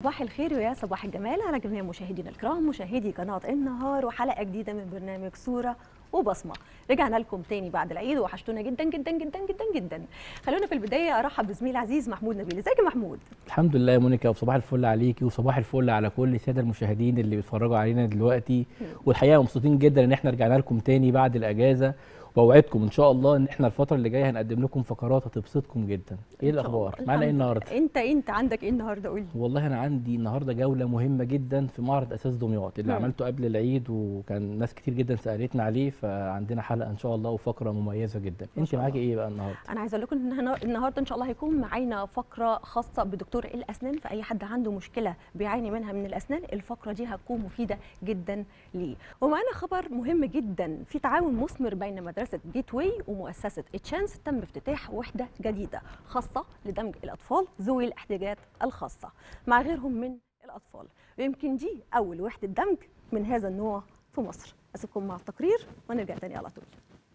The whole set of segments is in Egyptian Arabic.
صباح الخير ويا صباح الجمال على جميع مشاهدينا الكرام مشاهدي قناه النهار وحلقه جديده من برنامج صوره وبصمه رجعنا لكم تاني بعد العيد وحشتونا جدا جدا جدا جدا جدا خلونا في البدايه ارحب بزميل عزيز محمود نبيل ازيك يا محمود الحمد لله يا مونيكا وصباح الفل عليكي وصباح الفل على كل الساده المشاهدين اللي بيتفرجوا علينا دلوقتي والحقيقه مبسوطين جدا ان احنا رجعنا لكم تاني بعد الاجازه واوعدكم ان شاء الله ان احنا الفتره اللي جايه هنقدم لكم فقرات هتبسطكم جدا ايه إن شاء الاخبار الله. معانا ايه الحمد النهارده انت انت عندك ايه النهارده قول لي والله انا عندي النهارده جوله مهمه جدا في معرض اساس دمياط اللي مم. عملته قبل العيد وكان ناس كتير جدا سالتنا عليه فعندنا حلقه ان شاء الله وفقره مميزه جدا ما انت شاء معاكي الله. ايه بقى النهارده انا عايزه اقول لكم ان هنا- النهارده ان شاء الله هيكون معانا فقره خاصه بدكتور الاسنان فاي حد عنده مشكله بيعاني منها من الاسنان الفقره دي هتكون مفيده جدا ليه ومعانا خبر مهم جدا في تعاون مثمر بين مدرسه جيت واي ومؤسسه تشانس تم افتتاح وحده جديده خاصه لدمج الاطفال ذوي الاحتياجات الخاصه مع غيرهم من الاطفال ويمكن دي اول وحده دمج من هذا النوع في مصر اسيبكم مع التقرير ونرجع تاني على طول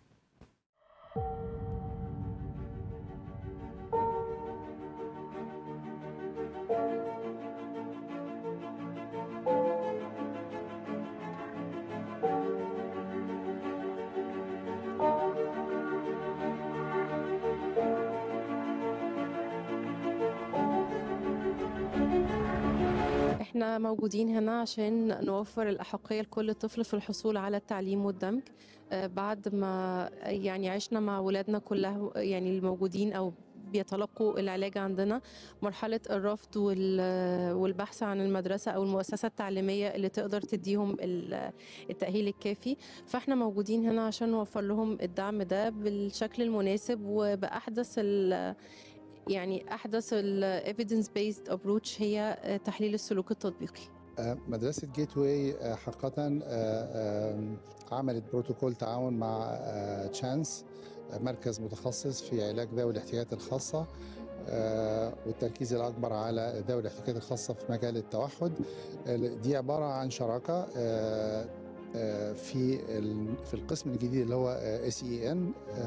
احنا موجودين هنا عشان نوفر الأحقية لكل طفل في الحصول على التعليم والدمج آه، بعد ما يعني عشنا مع ولادنا كلها يعني الموجودين أو بيتلقوا العلاج عندنا مرحلة الرفض وال- والبحث عن المدرسة أو المؤسسة التعليمية اللي تقدر تديهم ال- التأهيل الكافي فاحنا موجودين هنا عشان نوفر لهم الدعم ده بالشكل المناسب وبأحدث ال يعني احدث ال evidence based approach هي آه، تحليل السلوك التطبيقي آه، مدرسة جيت واي آه، حقيقة آه، آم، عملت بروتوكول تعاون مع آه، تشانس آه، مركز متخصص في علاج ذوي الاحتياجات الخاصة آه، والتركيز الأكبر على ذوي الاحتياجات الخاصة في مجال التوحد آه، دي عبارة عن شراكة آه، آه، في ال- في القسم الجديد اللي هو اس اي ان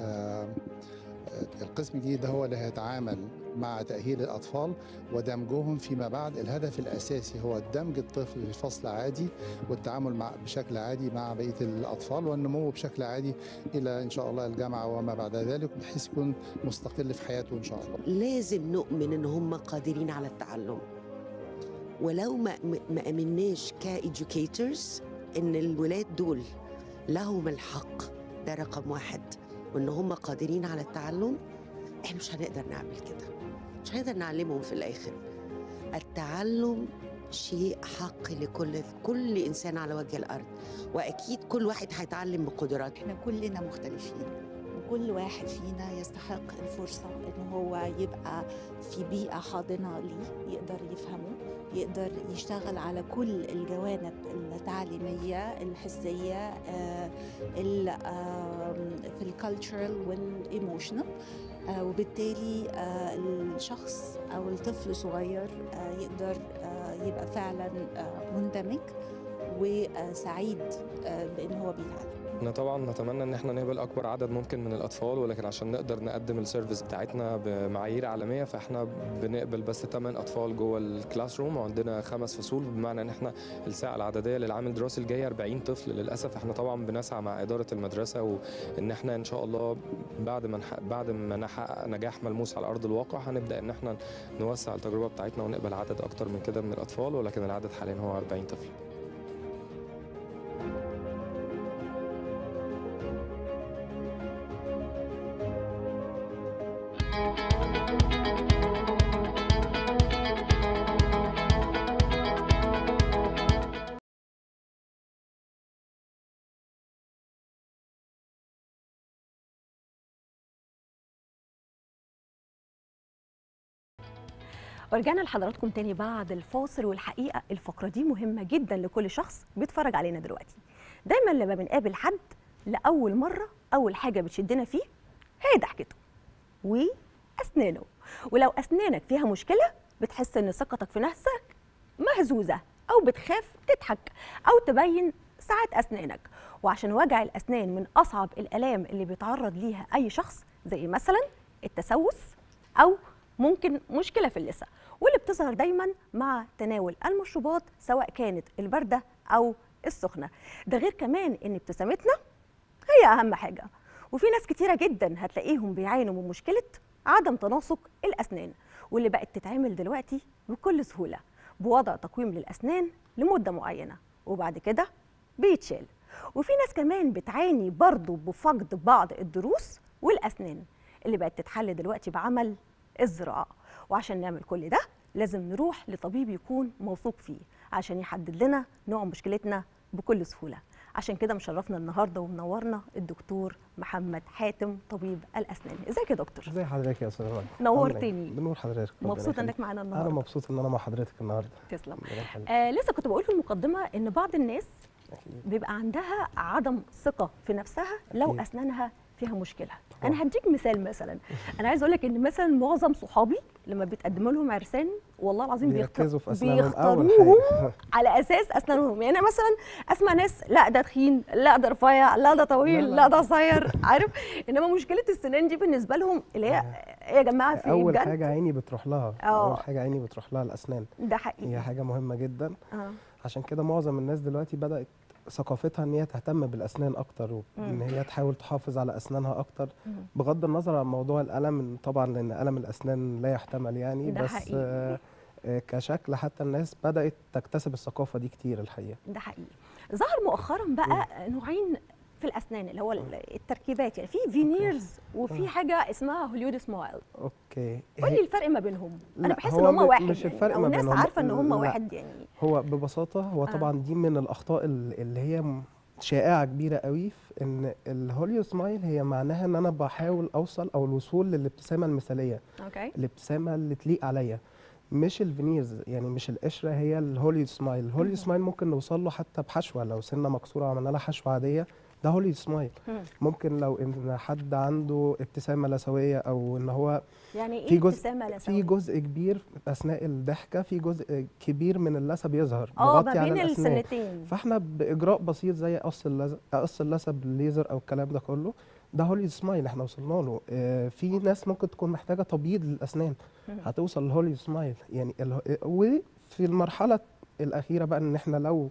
القسم الجديد ده هو اللي هيتعامل مع تأهيل الأطفال ودمجهم فيما بعد الهدف الأساسي هو دمج الطفل في فصل عادي والتعامل مع بشكل عادي مع بقية الأطفال والنمو بشكل عادي إلى إن شاء الله الجامعة وما بعد ذلك بحيث يكون مستقل في حياته إن شاء الله لازم نؤمن ان هم قادرين على التعلم ولو ما ما امناش كايديوكيتورز ان الولاد دول لهم الحق ده رقم واحد وان هم قادرين على التعلم احنا مش هنقدر نعمل كده مش هنقدر نعلمهم في الاخر التعلم شيء حق لكل كل انسان على وجه الارض واكيد كل واحد هيتعلم بقدراته احنا كلنا مختلفين وكل واحد فينا يستحق الفرصة ان هو يبقى في بيئة حاضنة ليه يقدر يفهمه يقدر يشتغل على كل الجوانب التعليمية الحسية آه، ال- آم، في الكالتشرال والايموشنال وبالتالي آه، الشخص او الطفل الصغير آه، يقدر آه، يبقى فعلا آه، مندمج وسعيد آه، بان هو بيتعلم احنا طبعا نتمنى ان احنا نقبل اكبر عدد ممكن من الاطفال ولكن عشان نقدر نقدم السيرفيس بتاعتنا بمعايير عالميه فاحنا بنقبل بس 8 اطفال جوه الكلاس روم وعندنا خمس فصول بمعنى ان احنا الساعه العدديه للعام الدراسي الجاي 40 طفل للاسف احنا طبعا بنسعى مع اداره المدرسه وان احنا ان شاء الله بعد ما نحقق بعد ما نحقق نجاح ملموس على ارض الواقع هنبدا ان احنا نوسع التجربه بتاعتنا ونقبل عدد اكتر من كده من الاطفال ولكن العدد حاليا هو 40 طفل ورجعنا لحضراتكم تاني بعد الفاصل والحقيقه الفقره دي مهمه جدا لكل شخص بيتفرج علينا دلوقتي دايما لما بنقابل حد لاول مره اول حاجه بتشدنا فيه هي ضحكته واسنانه ولو اسنانك فيها مشكله بتحس ان ثقتك في نفسك مهزوزه او بتخاف تضحك او تبين ساعات اسنانك وعشان وجع الاسنان من اصعب الالام اللي بيتعرض ليها اي شخص زي مثلا التسوس او ممكن مشكله في اللثه واللي بتظهر دايما مع تناول المشروبات سواء كانت البارده او السخنه ده غير كمان ان ابتسامتنا هي اهم حاجه وفي ناس كتيره جدا هتلاقيهم بيعانوا من مشكله عدم تناسق الاسنان واللي بقت تتعمل دلوقتي بكل سهوله بوضع تقويم للاسنان لمده معينه وبعد كده بيتشال وفي ناس كمان بتعاني برضه بفقد بعض الضروس والاسنان اللي بقت تتحل دلوقتي بعمل الزراعه وعشان نعمل كل ده لازم نروح لطبيب يكون موثوق فيه عشان يحدد لنا نوع مشكلتنا بكل سهوله عشان كده مشرفنا النهارده ومنورنا الدكتور محمد حاتم طبيب الاسنان ازيك يا دكتور ازي حضرتك يا استاذ رنا نورتني. بنور حضرتك ربنا مبسوطه يخليك. انك معانا انا النهارده مبسوط ان انا مع حضرتك النهارده تسلم ربنا يخليك. آه لسه كنت بقول في المقدمه ان بعض الناس أكيد. بيبقى عندها عدم ثقه في نفسها لو أكيد. اسنانها فيها مشكله طبعاً. انا هديك مثال مثلا انا عايز اقول لك ان مثلا معظم صحابي لما بيتقدم لهم عرسان والله العظيم بيختار- بيركزوا في اسنانهم اول بيختاروهم حاجه على اساس اسنانهم يعني أنا مثلا اسمع ناس لا ده تخين لا ده رفيع لا ده طويل لا، لا, لا. ده قصير عارف انما مشكله السنان دي بالنسبه لهم اللي هي يا جماعه في إيه اول بجد حاجه عيني بتروح لها آه. اول حاجه عيني بتروح لها الاسنان ده حقيقي هي حاجه مهمه جدا اه عشان كده معظم الناس دلوقتي بدات ثقافتها ان هي تهتم بالاسنان اكتر وان مم. هي تحاول تحافظ على اسنانها اكتر مم. بغض النظر عن موضوع الالم إن طبعا لان الم الاسنان لا يحتمل يعني ده بس حقيقي. آه، آه، كشكل حتى الناس بدات تكتسب الثقافه دي كتير الحقيقه ده حقيقي ظهر مؤخرا بقى نوعين في الاسنان اللي هو التركيبات يعني في فينيرز وفي آه. حاجه اسمها هوليود سمايل اوكي قول لي الفرق ما بينهم انا لا، بحس هو ان هم م- واحد مش يعني الفرق او ما الناس بينهم. عارفه ان هم لا. واحد يعني هو ببساطة هو آه. طبعا دي من الأخطاء ال- اللي هي م- شائعة كبيرة قوي في إن الهوليو سمايل هي معناها إن أنا بحاول أوصل أو الوصول للابتسامة المثالية اوكي الابتسامة اللي تليق عليا مش الفينيرز يعني مش القشرة هي الهوليو سمايل الهوليو مهم. سمايل ممكن نوصل له حتى بحشوة لو سنة مكسورة وعملنا لها حشوة عادية ده هوليو سمايل مم. ممكن لو إن حد عنده ابتسامة لثوية أو إن هو يعني ايه في جزء- ابتسامه في لثوي جزء كبير اثناء الضحكه في جزء كبير من اللثه بيظهر اه مغطي ما على بين الاسنان السنتين فاحنا باجراء بسيط زي قص اللثه قص اللثه بالليزر او الكلام ده كله ده هولي سمايل احنا وصلنا له آه، في ناس ممكن تكون محتاجه تبييض للاسنان مم. هتوصل لهولي سمايل يعني ال- وفي المرحله الاخيره بقى ان احنا لو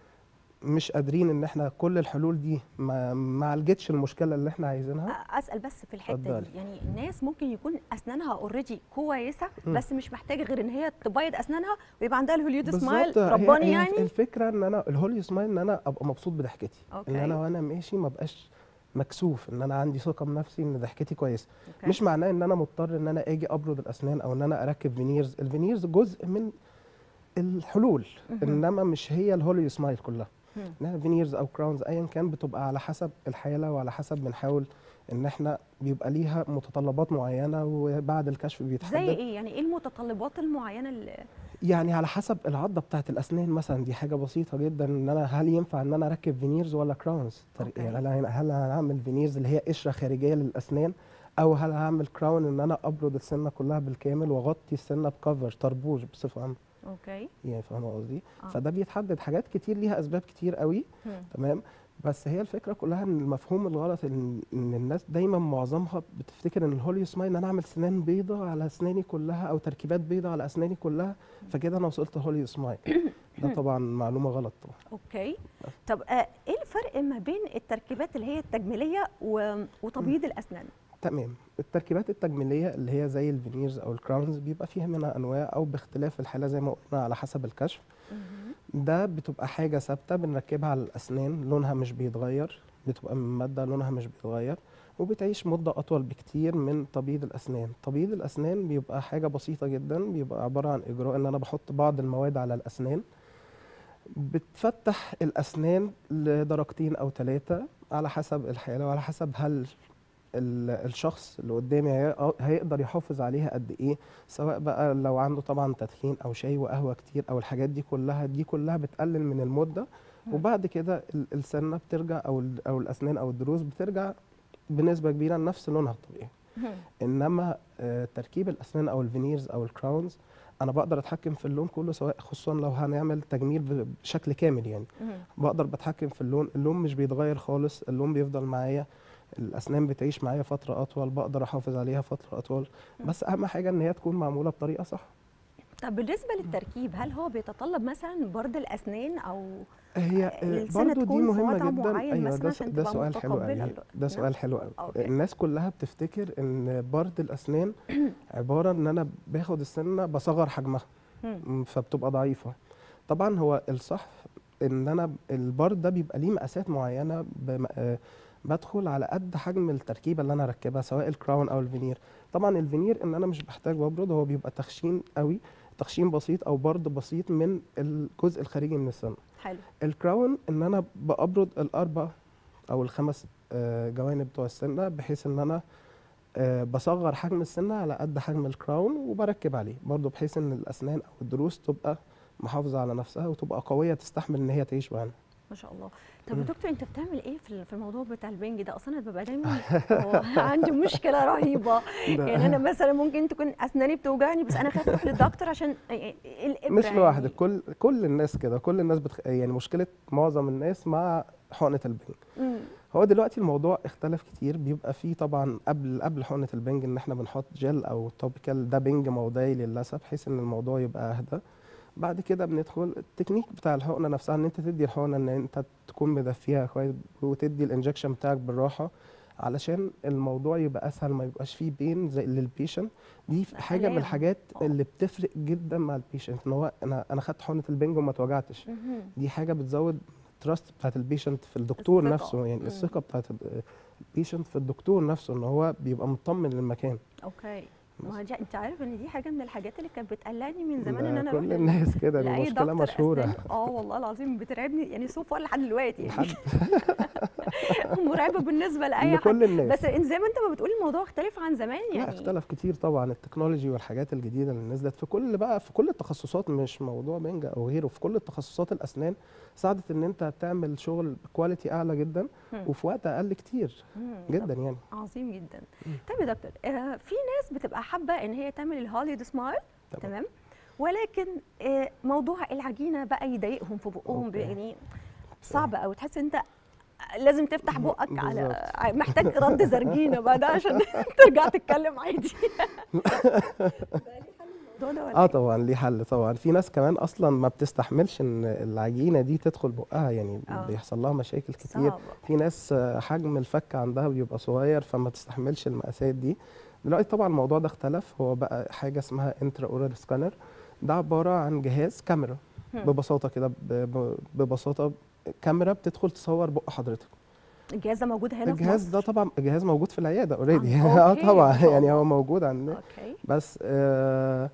مش قادرين ان احنا كل الحلول دي ما ما عالجتش المشكله اللي احنا عايزينها اسال بس في الحته اتفضلي. دي يعني الناس ممكن يكون اسنانها اوريدي كويسه مم. بس مش محتاجه غير ان هي تبيض اسنانها ويبقى عندها الهوليود سمايل بالظبط هي- رباني هي يعني الفكره ان انا الهولي سمايل ان انا ابقى مبسوط بضحكتي ان أوكي. انا وانا ماشي ما بقاش مكسوف ان انا عندي ثقه بنفسي ان ضحكتي كويسه أوكي. مش معناه ان انا مضطر ان انا اجي ابرد الاسنان او ان انا اركب فينيرز الفينيرز جزء من الحلول مهم. انما مش هي الهولي سمايل كلها مم. انها فينيرز او كراونز ايا كان بتبقى على حسب الحاله وعلى حسب بنحاول ان احنا بيبقى ليها متطلبات معينه وبعد الكشف زي بيتحدد ايه يعني ايه المتطلبات المعينه اللي يعني على حسب العضه بتاعت الاسنان مثلا دي حاجه بسيطه جدا ان انا هل ينفع ان انا اركب فينيرز ولا كراونز أوكي. يعني هل هل هعمل فينيرز اللي هي قشره خارجيه للاسنان او هل هعمل كراون ان انا ابرد السنه كلها بالكامل واغطي السنه بكفر طربوش بصفه عامه اوكي يعني فاهمه قصدي آه. فده بيتحدد حاجات كتير ليها اسباب كتير قوي مم. تمام بس هي الفكره كلها ان المفهوم الغلط ان ان الناس دايما معظمها بتفتكر ان الهوليو سمايل ان انا اعمل سنان بيضة على اسناني كلها او تركيبات بيضة على اسناني كلها فكده انا وصلت هوليو سمايل ده طبعا معلومه غلط طبعا اوكي طب آه ايه الفرق ما بين التركيبات اللي هي التجميليه و- وتبييض الاسنان تمام التركيبات التجميليه اللي هي زي الفينيرز او الكراونز بيبقى فيها منها انواع او باختلاف الحاله زي ما قلنا على حسب الكشف ده بتبقى حاجه ثابته بنركبها على الاسنان لونها مش بيتغير بتبقى من ماده لونها مش بيتغير وبتعيش مده اطول بكتير من تبييض الاسنان تبييض الاسنان بيبقى حاجه بسيطه جدا بيبقى عباره عن اجراء ان انا بحط بعض المواد على الاسنان بتفتح الاسنان لدرجتين او ثلاثه على حسب الحاله وعلى حسب هل ال- الشخص اللي قدامي هي- هيقدر يحافظ عليها قد ايه سواء بقى لو عنده طبعا تدخين او شاي وقهوه كتير او الحاجات دي كلها دي كلها بتقلل من المده مم. وبعد كده ال- السنه بترجع او ال- او الاسنان او الضروس بترجع بنسبه كبيره لنفس لونها الطبيعي انما آه، تركيب الاسنان او الفينيرز او الكراونز انا بقدر اتحكم في اللون كله سواء خصوصا لو هنعمل تجميل ب- بشكل كامل يعني بقدر بتحكم في اللون اللون مش بيتغير خالص اللون بيفضل معايا الاسنان بتعيش معايا فتره اطول بقدر احافظ عليها فتره اطول مم. بس اهم حاجه ان هي تكون معموله بطريقه صح طب بالنسبه للتركيب هل هو بيتطلب مثلا برد الاسنان او هي آه، السنة برضو دي تكون في مهمه وضع جدا معين ايوه مثلاً ده, عشان ده تبقى سؤال حلو متقبلة قوي ال- ده نعم. سؤال حلو قوي أوكي. الناس كلها بتفتكر ان برد الاسنان عباره ان انا باخد السنه بصغر حجمها مم. م، فبتبقى ضعيفه طبعا هو الصح ان انا البرد ده بيبقى ليه مقاسات معينه بم- آه، بدخل على قد حجم التركيبه اللي انا اركبها سواء الكراون او الفينير طبعا الفينير ان انا مش بحتاج ببرد هو بيبقى تخشين قوي تخشين بسيط او برد بسيط من الجزء الخارجي من السن حلو الكراون ان انا بابرد الاربع او الخمس آه، جوانب بتوع السنه بحيث ان انا آه، بصغر حجم السنه على قد حجم الكراون وبركب عليه برضو بحيث ان الاسنان او الضروس تبقى محافظه على نفسها وتبقى قويه تستحمل ان هي تعيش معانا ما شاء الله طب يا مم. دكتور انت بتعمل ايه في في الموضوع بتاع البنج ده اصلا انا ببقى دايما آه، عندي مشكله رهيبه يعني انا مثلا ممكن تكون اسناني بتوجعني بس انا خايفه اروح للدكتور عشان الابره مش يعني. لوحدك كل كل الناس كده كل الناس بتخ... يعني مشكله معظم الناس مع حقنه البنج مم. هو دلوقتي الموضوع اختلف كتير بيبقى فيه طبعا قبل قبل حقنه البنج ان احنا بنحط جل او توبيكال ده بنج موضعي للاسف بحيث ان الموضوع يبقى اهدى بعد كده بندخل التكنيك بتاع الحقنه نفسها ان انت تدي الحقنه ان انت تكون مدفيها كويس وتدي الانجكشن بتاعك بالراحه علشان الموضوع يبقى اسهل ما يبقاش فيه بين زي للبيشنت دي حاجه من ألاقي. الحاجات آه. اللي بتفرق جدا مع البيشنت ان هو انا انا خدت حقنه البنج وما اتوجعتش مهم. دي حاجه بتزود التراست بتاعت البيشنت في الدكتور الثقة. نفسه يعني مم. الثقه بتاعت البيشنت في الدكتور نفسه ان هو بيبقى مطمن للمكان اوكي ما هي دي انت عارف ان دي حاجه من الحاجات اللي كانت بتقلقني من زمان ده ان انا اروح كل لل- الناس كده دي لاي مشكله دكتور مشهوره أسنان. اه والله العظيم بترعبني يعني سوف لحد دلوقتي يعني لحد مرعبه بالنسبه لاي حد لكل الناس بس انت زي ما انت ما بتقول الموضوع اختلف عن زمان لا يعني اختلف كتير طبعا التكنولوجي والحاجات الجديده اللي نزلت في كل بقى في كل التخصصات مش موضوع بنجا او غيره في كل التخصصات الاسنان ساعدت ان انت تعمل شغل بكواليتي اعلى جدا مم. وفي وقت اقل كتير مم. جدا يعني عظيم جدا مم. طيب يا دكتور آه في ناس بتبقى حابه ان هي تعمل الهوليود سمايل تمام. تمام ولكن آه موضوع العجينه بقى يضايقهم في بقهم أوكي. يعني صعب قوي تحس انت لازم تفتح ب- بقك على بالظبط. ع- محتاج رد زرجينه بقى ده عشان ترجع تتكلم عادي الموضوع ده ولا اه إيه؟ طبعا ليه حل طبعا في ناس كمان اصلا ما بتستحملش ان العجينه دي تدخل بقها يعني آه. بيحصل لها مشاكل كتير صعب. في ناس آه، حجم الفك عندها بيبقى صغير فما تستحملش المقاسات دي دلوقتي طبعا الموضوع ده اختلف هو بقى حاجه اسمها انترا اورال سكانر ده عباره عن جهاز كاميرا هم. ببساطه كده ب- ب- ببساطه كاميرا بتدخل تصور بق حضرتك الجهاز ده موجود هنا في الجهاز ده مصر؟ طبعا الجهاز موجود في العياده اوريدي آه، اه أوكي، طبعا ما شاء يعني الله. هو موجود عندنا اوكي بس آه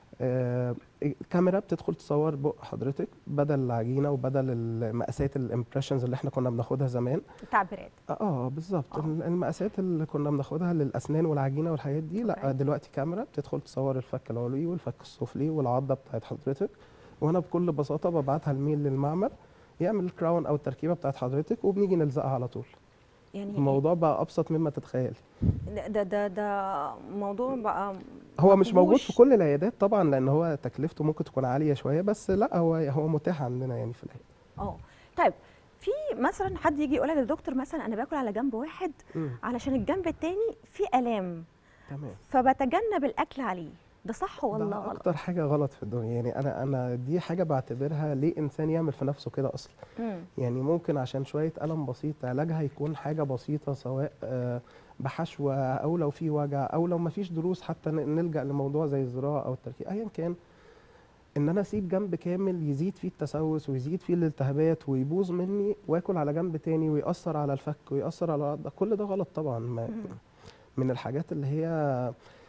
آه الكاميرا بتدخل تصور بق حضرتك بدل العجينه وبدل المقاسات الامبريشنز اللي احنا كنا بناخدها زمان تعبيرات اه, آه بالظبط آه. ال- المقاسات اللي كنا بناخدها للاسنان والعجينه والحاجات دي لا أوكي. دلوقتي كاميرا بتدخل تصور الفك العلوي والفك السفلي والعضه بتاعت حضرتك وانا بكل بساطه ببعتها الميل للمعمل يعمل الكراون او التركيبه بتاعت حضرتك وبنيجي نلزقها على طول يعني الموضوع بقى ابسط مما تتخيل ده ده ده, ده موضوع بقى هو مش موجود في مفهوش- كل العيادات طبعا لان هو تكلفته ممكن تكون عاليه شويه بس لا هو هو متاح عندنا يعني في العياده اه طيب في مثلا حد يجي يقول لك يا دكتور مثلا انا باكل على جنب واحد مم، علشان الجنب التاني فيه الام تمام فبتجنب الاكل عليه ده صح ولا ده غلط اكتر حاجه غلط في الدنيا يعني انا انا دي حاجه بعتبرها ليه انسان يعمل في نفسه كده اصلا مم. يعني ممكن عشان شويه الم بسيط علاجها يكون حاجه بسيطه سواء آه، بحشوه او لو في وجع او لو ما فيش دروس حتى ن- نلجا لموضوع زي الزراعه او التركيب ايا كان ان انا اسيب جنب كامل يزيد فيه التسوس ويزيد فيه الالتهابات ويبوظ مني واكل على جنب تاني ويأثر على الفك ويأثر على العضله كل ده غلط طبعا ما مم. من الحاجات اللي هي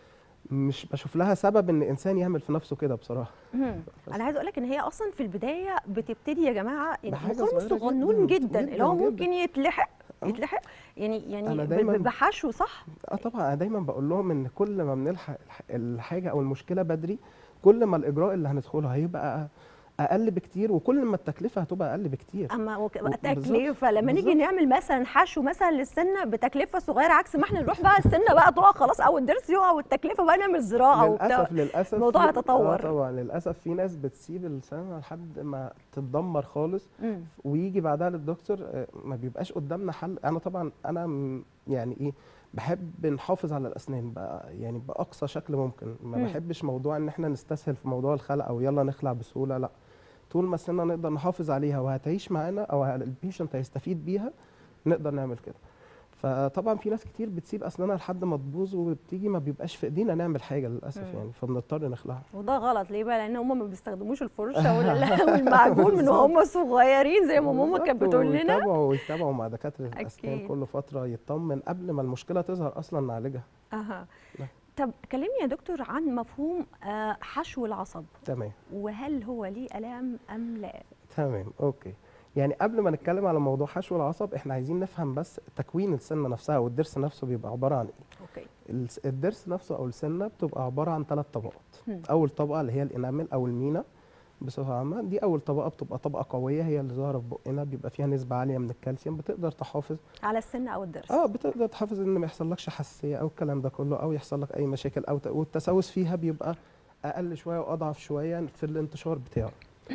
مش بشوف لها سبب ان انسان يعمل في نفسه كده بصراحه مم. انا عايزه اقول لك ان هي اصلا في البدايه بتبتدي يا جماعه يعني بحاجة مقام صغيرة صغنون جداً، جدا, جداً، اللي هو جداً. ممكن يتلحق آه. يتلحق يعني يعني أنا ب- دايماً- ب- بحشو صح اه طبعا انا دايما بقول لهم ان كل ما بنلحق الح- الحاجه او المشكله بدري كل ما الاجراء اللي هندخله هيبقى اقل بكتير وكل ما التكلفه هتبقى اقل بكتير اما وك- بالظبط، تكلفه لما نيجي بالظبط. نعمل مثلا حشو مثلا للسنه بتكلفه صغيره عكس ما احنا نروح بقى السنه بقى تقع خلاص او الضرس يقع والتكلفه بقى نعمل زراعه وبتاع للاسف للاسف الموضوع في- يتطور. اه طبعا للاسف في ناس بتسيب السنه لحد ما تتدمر خالص مم. ويجي بعدها للدكتور آه، ما بيبقاش قدامنا حل انا طبعا انا م- يعني ايه بحب نحافظ على الاسنان بقى يعني باقصى شكل ممكن ما مم. بحبش موضوع ان احنا نستسهل في موضوع الخلع او يلا نخلع بسهوله لا طول ما السنه نقدر نحافظ عليها وهتعيش معانا او البيشنت هيستفيد بيها نقدر نعمل كده فطبعا في ناس كتير بتسيب اسنانها لحد ما تبوظ وبتيجي ما بيبقاش في ايدينا نعمل حاجه للاسف مم. يعني فبنضطر نخلعها وده غلط ليه بقى لان هم ما بيستخدموش الفرشه ولا والمعجون من وهم صغيرين زي ما ماما كانت بالظبط، بتقول لنا ويتابعوا ويتابعوا مع دكاتره الاسنان أكيد. كل فتره يطمن قبل ما المشكله تظهر اصلا نعالجها اها نعم. طب كلمني يا دكتور عن مفهوم آه، حشو العصب تمام وهل هو ليه الام ام لا تمام اوكي يعني قبل ما نتكلم على موضوع حشو العصب احنا عايزين نفهم بس تكوين السنه نفسها والضرس نفسه بيبقى عباره عن ايه اوكي الس- الضرس نفسه او السنه بتبقى عباره عن ثلاث طبقات مم. اول طبقه اللي هي الانامل او المينا بصفه عامه دي اول طبقه بتبقى طبقه قويه هي اللي ظاهره في بقنا بيبقى فيها نسبه عاليه من الكالسيوم بتقدر تحافظ على السن او الضرس اه بتقدر تحافظ ان ما يحصلكش حساسيه او الكلام ده كله او يحصل لك اي مشاكل او ت- والتسوس فيها بيبقى اقل شويه واضعف شويه في الانتشار بتاعه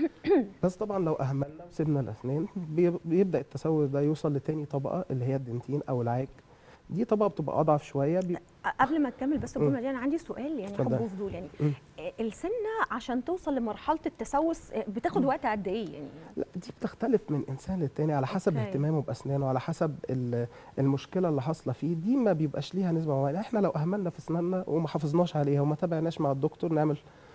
بس طبعا لو اهملنا وسيبنا الاسنان بي- بيبدا التسوس ده يوصل لتاني طبقه اللي هي الدنتين او العاج دي طبقه بتبقى اضعف شويه بي... قبل ما تكمل بس مم. الجمله دي انا عندي سؤال يعني اتفضل. حب وفضول يعني مم. آه، السنه عشان توصل لمرحله التسوس آه، بتاخد وقت قد ايه يعني لا دي بتختلف من انسان للتاني على حسب أوكي. اهتمامه باسنانه على حسب ال- المشكله اللي حاصله فيه دي ما بيبقاش ليها نسبه معينه احنا لو اهملنا في اسناننا وما حافظناش عليها وما تابعناش مع الدكتور نعمل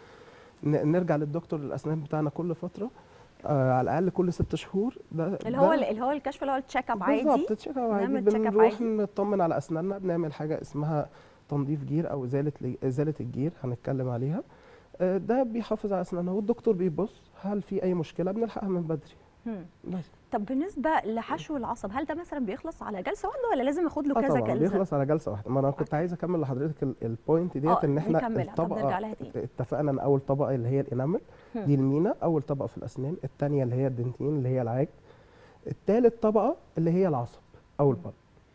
ن- نرجع للدكتور الاسنان بتاعنا كل فتره آه على الاقل كل ست شهور ده اللي هو ده اللي هو الكشف اللي هو التشيك اب عادي بالظبط تشيك اب عادي نعمل تشيك اب بنروح عادي. نطمن على اسناننا بنعمل حاجه اسمها تنظيف جير او ازاله ازاله الجير هنتكلم عليها آه، ده بيحافظ على اسناننا والدكتور بيبص هل في اي مشكله بنلحقها من بدري مم. بس طب بالنسبه لحشو العصب هل ده مثلا بيخلص على جلسه واحده ولا لازم اخد له اه كذا طبعا جلسه بيخلص على جلسه واحده ما انا كنت عايز اكمل لحضرتك ال- البوينت ديت اه ان احنا نكملها طب نرجع الطبقه لها تاني اتفقنا ان اول طبقه اللي هي الانامل هم. دي المينا اول طبقه في الاسنان الثانيه اللي هي الدنتين اللي هي العاج الثالث طبقه اللي هي العصب او البلب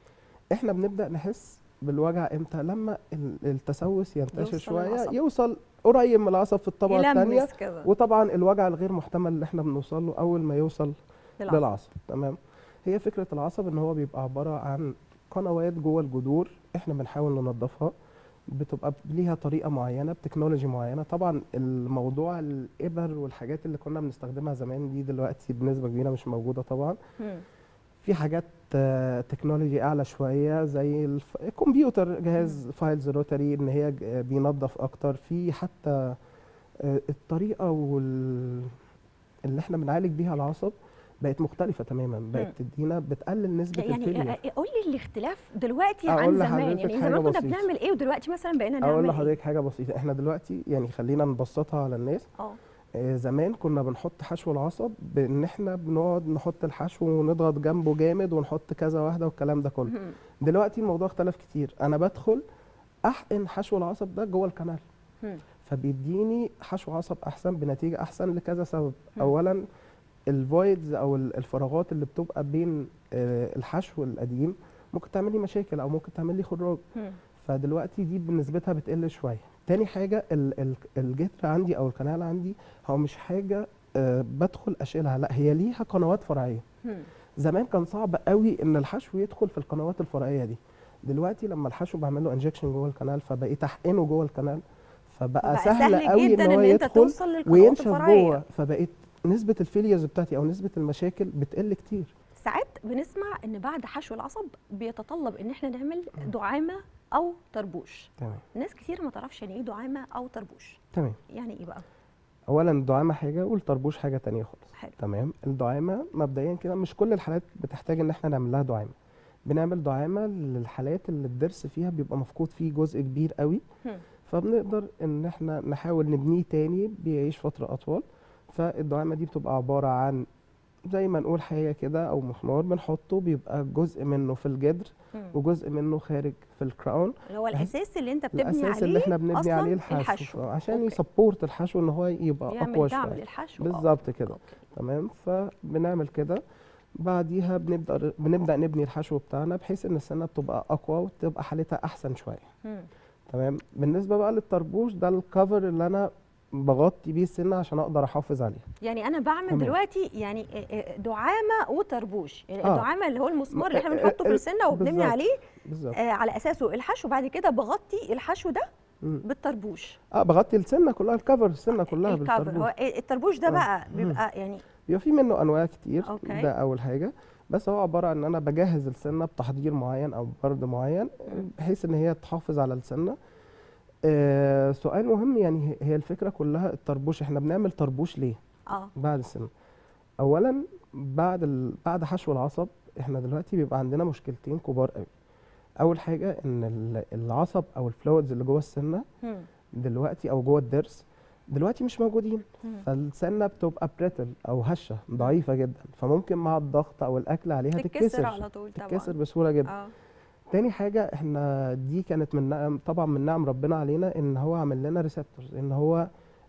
احنا بنبدا نحس بالوجع امتى لما ال- التسوس ينتشر يوصل شويه للعصب. يوصل قريب من العصب في الطبقه الثانيه يلمس كده وطبعا الوجع الغير محتمل اللي احنا بنوصل له اول ما يوصل للعصب. للعصب تمام هي فكره العصب ان هو بيبقى عباره عن قنوات جوه الجذور احنا بنحاول ننظفها بتبقى ليها طريقه معينه بتكنولوجي معينه طبعا الموضوع الابر والحاجات اللي كنا بنستخدمها زمان دي دلوقتي بنسبه كبيره مش موجوده طبعا مم. في حاجات آه، تكنولوجي اعلى شويه زي الف... الكمبيوتر جهاز فايلز روتري ان هي ج- آه، بينظف اكتر في حتى آه، الطريقه وال... اللي احنا بنعالج بيها العصب بقت مختلفه تماما بقت تدينا بتقلل نسبه يعني الفيلير آه، قول لي الاختلاف دلوقتي أقول عن زمان لحضرتك يعني حاجة زمان كنا بسيطة. بنعمل ايه ودلوقتي مثلا بقينا نعمل اقول ايه لحضرتك حاجه بسيطه احنا دلوقتي يعني خلينا نبسطها على الناس اه آه، زمان كنا بنحط حشو العصب بان احنا بنقعد نحط الحشو ونضغط جنبه جامد ونحط كذا واحده والكلام ده كله مم. دلوقتي الموضوع اختلف كتير انا بدخل احقن حشو العصب ده جوه الكنال مم. فبيديني حشو عصب احسن بنتيجه احسن لكذا سبب مم. اولا الفويدز او ال- الفراغات اللي بتبقى بين آه، الحشو القديم ممكن تعمل لي مشاكل او ممكن تعمل لي خراج مم. فدلوقتي دي بنسبتها بتقل شويه تاني حاجه ال- ال- الجتر عندي او القناه عندي هو مش حاجه آه، بدخل اشيلها لا هي ليها قنوات فرعيه مم. زمان كان صعب قوي ان الحشو يدخل في القنوات الفرعيه دي دلوقتي لما الحشو بعمل له انجكشن جوه القنال فبقيت احقنه جوه القنال فبقى, بقى سهل, سهل قوي جدا ان هو ان انت يدخل توصل للقنوات وينشف الفرعيه جوه فبقيت نسبه الفيليرز بتاعتي او نسبه المشاكل بتقل كتير ساعات بنسمع ان بعد حشو العصب بيتطلب ان احنا نعمل دعامه او طربوش تمام ناس كتير ما تعرفش يعني ايه دعامه او طربوش تمام يعني ايه بقى اولا الدعامه حاجه والطربوش حاجه تانية خالص حلو تمام الدعامه مبدئيا كده مش كل الحالات بتحتاج ان احنا نعمل لها دعامه بنعمل دعامه للحالات اللي الضرس فيها بيبقى مفقود فيه جزء كبير قوي هم. فبنقدر ان احنا نحاول نبنيه تاني بيعيش فتره اطول فالدعامه دي بتبقى عباره عن زي ما نقول حاجه كده او مسمار بنحطه بيبقى جزء منه في الجدر مم. وجزء منه خارج في الكراون اللي هو الاساس اللي انت بتبني الاساس عليه اللي احنا بنبني أصلاً عليه الحشو, الحشو. عشان أوكي. يسبورت الحشو ان هو يبقى يعمل اقوى دعم شويه للحشو آه. بالظبط كده أوكي. تمام فبنعمل كده بعديها بنبدا بنبدا نبني الحشو بتاعنا بحيث ان السنه بتبقى اقوى وتبقى حالتها احسن شويه مم. تمام بالنسبه بقى للطربوش ده الكفر اللي انا بغطي بيه السنه عشان اقدر احافظ عليها يعني انا بعمل تمام. دلوقتي يعني آه، آه، دعامه وطربوش يعني آه. الدعامه اللي هو المسمار اللي احنا آه، بنحطه في آه، السنه وبنبني بالظبط. عليه بالظبط آه على اساسه الحشو بعد كده بغطي الحشو ده مم. بالطربوش اه بغطي السنه كلها الكفر السنه كلها الكفر بالطربوش هو إيه الطربوش ده آه. بقى مم. بيبقى يعني بيبقى في منه انواع كتير أوكي. ده اول حاجه بس هو عباره عن ان انا بجهز السنه بتحضير معين او برد معين بحيث ان هي تحافظ على السنه آه سؤال مهم يعني هي الفكره كلها الطربوش احنا بنعمل طربوش ليه اه بعد السنه اولا بعد ال... بعد حشو العصب احنا دلوقتي بيبقى عندنا مشكلتين كبار قوي اول حاجه ان ال- العصب او الفلويدز اللي جوه السنه مم. دلوقتي او جوه الضرس دلوقتي مش موجودين مم. فالسنه بتبقى بريتل او هشه ضعيفه جدا فممكن مع الضغط او الاكل عليها تتكسر تتكسر على طول طبعا تتكسر بسهوله جدا اه تاني حاجه احنا دي كانت من نعم طبعا من نعم ربنا علينا ان هو عمل لنا ريسبتورز ان هو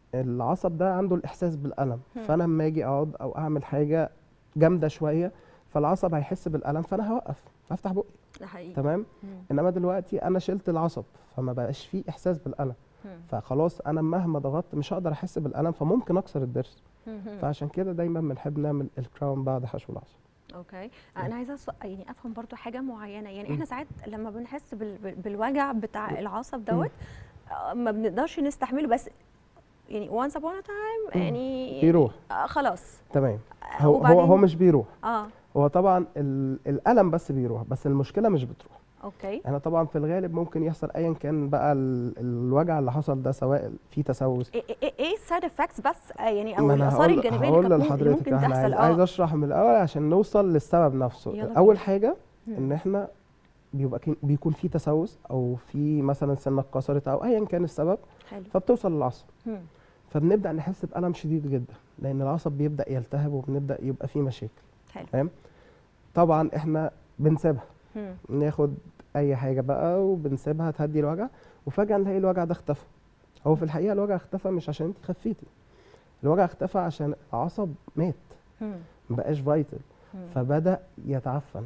العصب ده عنده الاحساس بالالم هم. فانا لما اجي اقعد او اعمل حاجه جامده شويه فالعصب هيحس بالالم فانا هوقف هفتح بقي ده حقيقي تمام مم. انما دلوقتي انا شلت العصب فما بقاش فيه احساس بالالم مم. فخلاص انا مهما ضغطت مش هقدر احس بالالم فممكن اكسر الضرس مم. فعشان كده دايما بنحب نعمل الكراون بعد حشو العصب اوكي انا عايزه أص- يعني افهم برضو حاجه معينه يعني احنا ساعات لما بنحس بال... بال- بالوجع بتاع العصب دوت آه، ما بنقدرش نستحمله بس يعني once upon a time مم. يعني بيروح. آه خلاص تمام آه، هو هو وبعدين- هو مش بيروح اه هو طبعا ال- الالم بس بيروح بس المشكله مش بتروح اوكي احنا طبعا في الغالب ممكن يحصل ايا كان بقى ال- الوجع اللي حصل ده سواء في تسوس ايه ايه ايه السايد افكتس بس آه، يعني او ما أنا الاثار هقول- الجانبيه هقول اللي, كانت- اللي لحضرتك ممكن احنا تحصل عايز, عايز اه اشرح من الاول عشان نوصل للسبب نفسه يلا اول بينا. حاجه مم. ان احنا بيبقى كي- بيكون في تسوس او في مثلا سنه اتكسرت او ايا كان السبب حلو فبتوصل للعصب مم. فبنبدا نحس بالم شديد جدا لان العصب بيبدا يلتهب وبنبدا يبقى فيه مشاكل حلو تمام طبعا احنا بنسيبها مم. ناخد اي حاجه بقى وبنسيبها تهدي الوجع وفجاه نلاقي الوجع ده اختفى هو في الحقيقه الوجع اختفى مش عشان انت خفيتي الوجع اختفى عشان العصب مات مم. مبقاش فايتل مم. فبدا يتعفن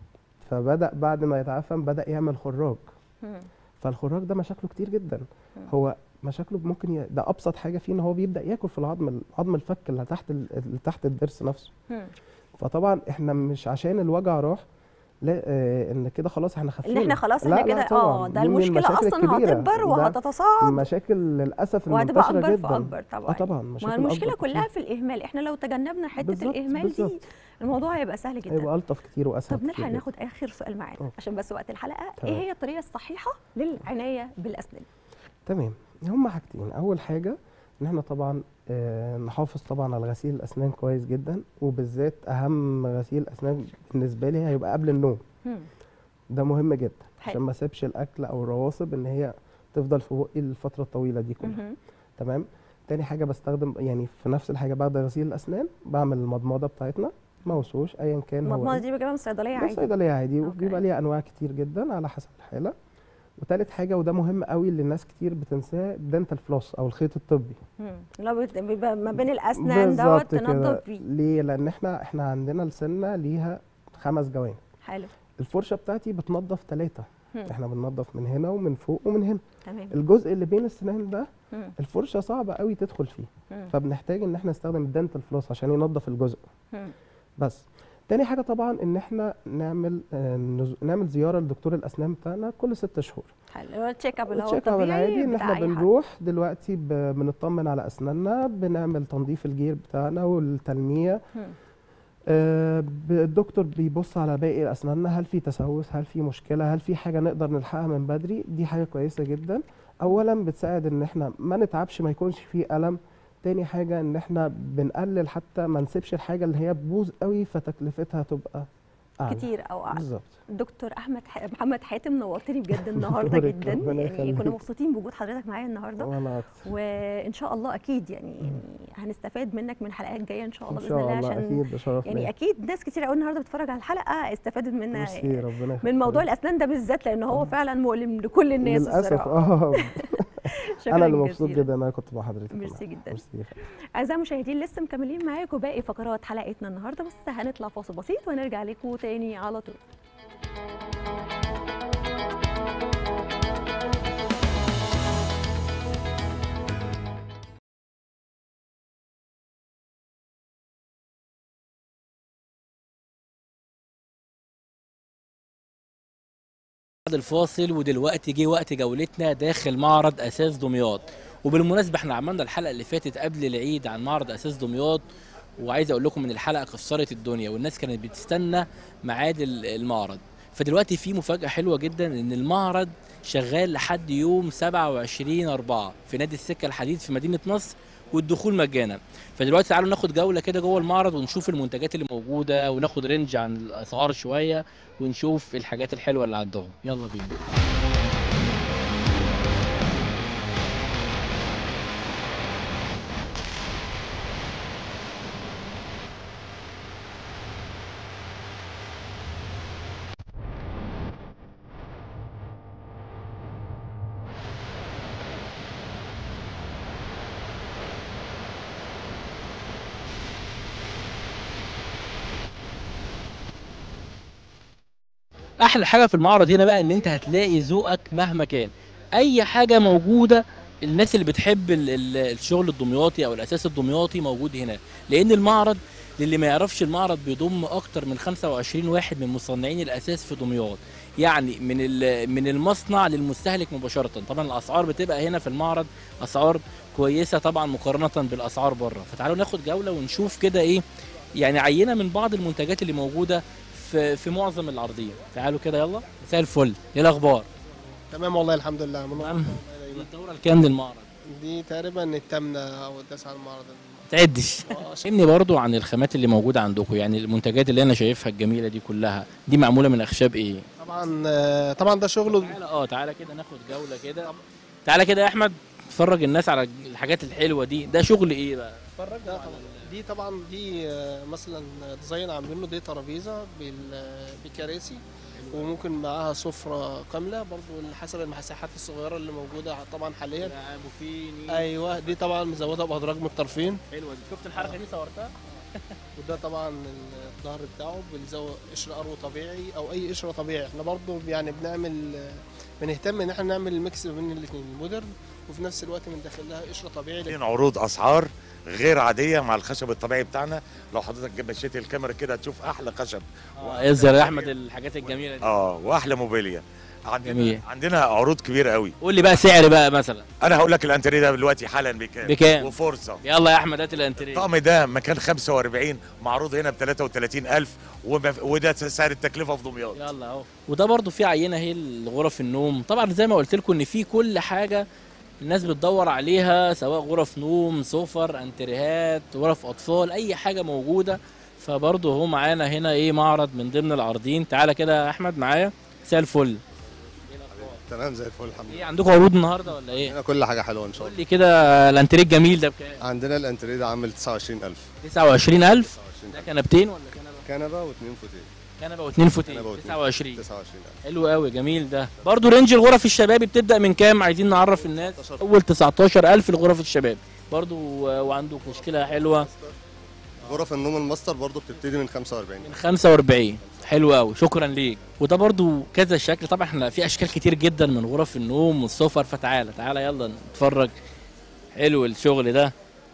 فبدا بعد ما يتعفن بدا يعمل خراج مم. فالخراج ده مشاكله كتير جدا مم. هو مشاكله ممكن ي... ده ابسط حاجه فيه ان هو بيبدا ياكل في العظم عظم الفك اللي تحت ال... اللي تحت الضرس نفسه مم. فطبعا احنا مش عشان الوجع راح لا آه ان كده خلاص احنا خفينا ان احنا خلاص لا احنا لا كده طبعاً. اه ده دي من المشكله المشاكل اصلا الكبيرة. هتكبر ده وهتتصاعد مشاكل للاسف وهتبقى المنتشره اكبر جدا فاكبر طبعا اه طبعا ما مشاكل المشكله أكبر كلها كتير. في الاهمال احنا لو تجنبنا حته بالظبط، الاهمال دي بالظبط. الموضوع هيبقى سهل جدا هيبقى الطف كتير واسهل طب نلحق كتير جداً. ناخد اخر سؤال معانا أوكي. عشان بس وقت الحلقه تمام. ايه هي الطريقه الصحيحه للعنايه بالاسنان تمام هما حاجتين اول حاجه ان احنا طبعا آه نحافظ طبعا على غسيل الاسنان كويس جدا وبالذات اهم غسيل اسنان بالنسبه لي هيبقى قبل النوم مم. ده مهم جدا حلو. عشان ما اسيبش الاكل او الرواسب ان هي تفضل في بقي الفتره الطويله دي كلها مهم. تمام تاني حاجه بستخدم يعني في نفس الحاجه بعد غسيل الاسنان بعمل المضمضه بتاعتنا موسوش ايا كان هو المضمضه إيه. دي بجيبها من الصيدليه بس عادي صيدليه عادي أوكي. وبيبقى ليها انواع كتير جدا على حسب الحاله وتالت حاجه وده مهم قوي اللي الناس كتير بتنساه الدنتال فلوس او الخيط الطبي مم. لو بت- بيبقى ما بين الاسنان دوت بالظبط كده تنظف بيه ليه لان احنا احنا عندنا السنه ليها خمس جوانب حلو الفرشه بتاعتي بتنظف ثلاثه مم. احنا بننظف من هنا ومن فوق ومن هنا تمام الجزء اللي بين السنان ده مم. الفرشه صعبه قوي تدخل فيه مم. فبنحتاج ان احنا نستخدم الدنتال فلوس عشان ينظف الجزء مم. بس تاني حاجه طبعا ان احنا نعمل آه، نز- نعمل زياره لدكتور الاسنان بتاعنا كل ست شهور حلو اللي هو التشيك اب اللي هو التشيك اب العادي الطبيعي ان بتاع احنا أي حد. بنروح دلوقتي ب- بنطمن على اسناننا بنعمل تنظيف الجير بتاعنا والتلميع مم. آه، ب- الدكتور بيبص على باقي اسناننا هل في تسوس هل في مشكله هل في حاجه نقدر نلحقها من بدري دي حاجه كويسه جدا اولا بتساعد ان احنا ما نتعبش ما يكونش فيه الم تاني حاجه ان احنا بنقلل حتى ما نسيبش الحاجه اللي هي تبوظ قوي فتكلفتها تبقى اعلى كتير او أعلى. بالظبط دكتور احمد ح... محمد حاتم نورتني بجد النهارده نورك، جدا ربنا يعني يخليك. كنا مبسوطين بوجود حضرتك معايا النهارده وانا اكتر وان شاء الله اكيد يعني يعني هنستفاد منك من حلقات جايه ان شاء الله ان باذن شاء الله الله عشان اكيد ده شرف يعني ليا. اكيد ناس كتير قوي النهارده بتتفرج على الحلقه استفادت منها ميرسي ربنا من موضوع يخليك. الاسنان ده بالذات لان هو فعلا مؤلم لكل الناس للاسف الصراحه اه شكراً انا اللي مبسوط جزيلاً. جدا ان انا كنت مع حضرتك ميرسي والله. جدا. ميرسي يا فندم. اعزائي المشاهدين لسه مكملين معاكم باقي فقرات حلقتنا النهارده بس هنطلع فاصل بسيط ونرجع لكم تاني على طول بعد الفاصل ودلوقتي جه وقت جولتنا داخل معرض اساس دمياط وبالمناسبه احنا عملنا الحلقه اللي فاتت قبل العيد عن معرض اساس دمياط وعايز اقول لكم ان الحلقه كسرت الدنيا والناس كانت بتستنى ميعاد ال- المعرض فدلوقتي في مفاجاه حلوه جدا ان المعرض شغال لحد يوم 27 4 في نادي السكه الحديد في مدينه نصر والدخول مجانا فدلوقتي تعالوا ناخد جوله كده جوه المعرض ونشوف المنتجات اللي موجوده وناخد رينج عن الاسعار شويه ونشوف الحاجات الحلوه اللي عندهم يلا بينا احلى حاجه في المعرض هنا بقى ان انت هتلاقي ذوقك مهما كان اي حاجه موجوده الناس اللي بتحب ال- ال- الشغل الدمياطي او الاساس الدمياطي موجود هنا لان المعرض للي ما يعرفش المعرض بيضم اكتر من 25 واحد من مصنعين الاساس في دمياط يعني من ال- من المصنع للمستهلك مباشره طبعا الاسعار بتبقى هنا في المعرض اسعار كويسه طبعا مقارنه بالاسعار بره فتعالوا ناخد جوله ونشوف كده ايه يعني عينه من بعض المنتجات اللي موجوده في في معظم الارضيه تعالوا كده يلا مساء الفل ايه الاخبار تمام والله الحمد لله منور تمام الدوره الكام للمعرض دي تقريبا الثامنه او التاسعه المعرض تعدش كلمني برضو عن الخامات اللي موجوده عندكم يعني المنتجات اللي انا شايفها الجميله دي كلها دي معموله من اخشاب ايه طبعا آه، طبعا ده شغله تعالى اه تعالى كده ناخد جوله كده تعالى كده يا احمد اتفرج الناس على الحاجات الحلوه دي ده شغل ايه بقى ده طبعا دي طبعا دي آه، مثلا ديزاين عاملينه دي ترابيزه بال- بكراسي وممكن معاها سفره كامله برضو حسب المساحات الصغيره اللي موجوده طبعا حاليا ايوه دي طبعا مزوده بادراج من الطرفين حلوه دي شفت الحركه دي صورتها وده طبعا الظهر بتاعه بنزود قشر قرو طبيعي او اي قشره طبيعي احنا برضو يعني بنعمل بنهتم ان احنا نعمل ميكس بين الاثنين مودرن وفي نفس الوقت بندخل لها قشره طبيعي عاملين عروض اسعار غير عاديه مع الخشب الطبيعي بتاعنا لو حضرتك جيب مشيت الكاميرا كده هتشوف احلى خشب اه اظهر يا احمد الحاجات الجميله دي اه واحلى موبيليا عندنا جميل. عندنا عروض كبيره قوي قول لي بقى سعر بقى مثلا انا هقول لك الانتريه ده دلوقتي حالا بكام بكام؟ وفرصه يلا يا احمد هات الانتريه الطقم ده مكان 45 معروض هنا ب 33000 وما- وده سعر التكلفه في دمياط يلا اهو وده برضو في عينه اهي لغرف النوم طبعا زي ما قلت لكم ان في كل حاجه الناس بتدور عليها سواء غرف نوم سفر انتريهات غرف اطفال اي حاجه موجوده فبرضه هو معانا هنا ايه معرض من ضمن العارضين تعالى كده يا احمد معايا مساء الفل تمام زي الفل الحمد ايه لله عندكم عروض النهارده ولا ايه هنا كل حاجه حلوه ان شاء قول الله لي كده الانتريه الجميل ده بكام عندنا الانتريه ده عامل 29000 29000 ده كنبتين ولا كنبه كنبه واثنين فوتيه كنبه واثنين فوتين كنبة واتنين. 29 29000 حلو قوي جميل ده برضو رينج الغرف الشبابي بتبدا من كام عايزين نعرف الناس اول 19000 لغرف الشباب برضو و- وعنده تشكيله حلوه غرف النوم الماستر برضو بتبتدي من 45 من 45 حلو قوي شكرا ليك وده برضو كذا شكل طبعا احنا في اشكال كتير جدا من غرف النوم والسفر فتعالى تعالى يلا نتفرج حلو الشغل ده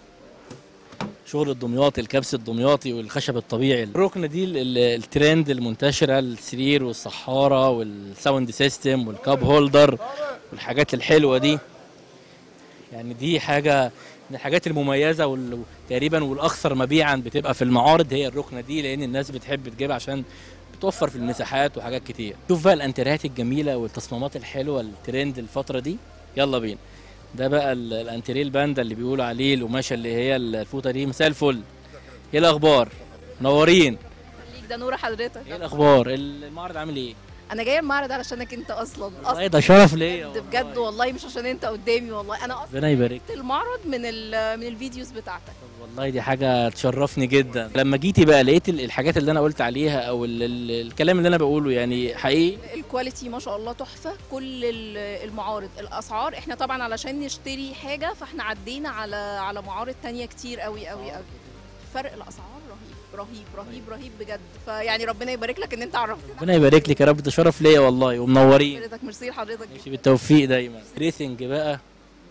شغل الدمياطي الكبس الدمياطي والخشب الطبيعي الركنه دي ال- ال- الترند المنتشره السرير والصحاره والساوند سيستم والكاب هولدر والحاجات الحلوه دي يعني دي حاجه من الحاجات المميزه وال- تقريبا والاكثر مبيعا بتبقى في المعارض هي الركنه دي لان الناس بتحب تجيبها عشان بتوفر في المساحات وحاجات كتير شوف بقى الانتريهات الجميله والتصميمات الحلوه الترند الفتره دي يلا بينا ده بقى ال- الانتريه الباندا اللي بيقولوا عليه القماشه اللي هي الفوطه دي مساء الفل ايه الاخبار منورين ده نور حضرتك ايه الاخبار المعرض عامل ايه انا جايه المعرض علشانك انت اصلا والله اصلا ده شرف ليا بجد بجد والله مش عشان انت قدامي والله انا اصلا ربنا يبارك شفت المعرض من ال- من الفيديوز بتاعتك والله دي حاجة تشرفني جدا لما جيتي بقى لقيت ال- الحاجات اللي انا قلت عليها او ال ال الكلام اللي انا بقوله يعني حقيقي الكواليتي ما شاء الله تحفه كل ال- المعارض الاسعار احنا طبعا علشان نشتري حاجه فاحنا عدينا على على معارض تانية كتير قوي قوي قوي فرق الاسعار رهيب رهيب رهيب رهيب بجد فيعني ربنا يبارك لك ان انت عرفتنا ربنا يبارك لك يا رب ده شرف ليا والله ومنورين حضرتك ميرسي لحضرتك ماشي بالتوفيق دايما ريسنج بقى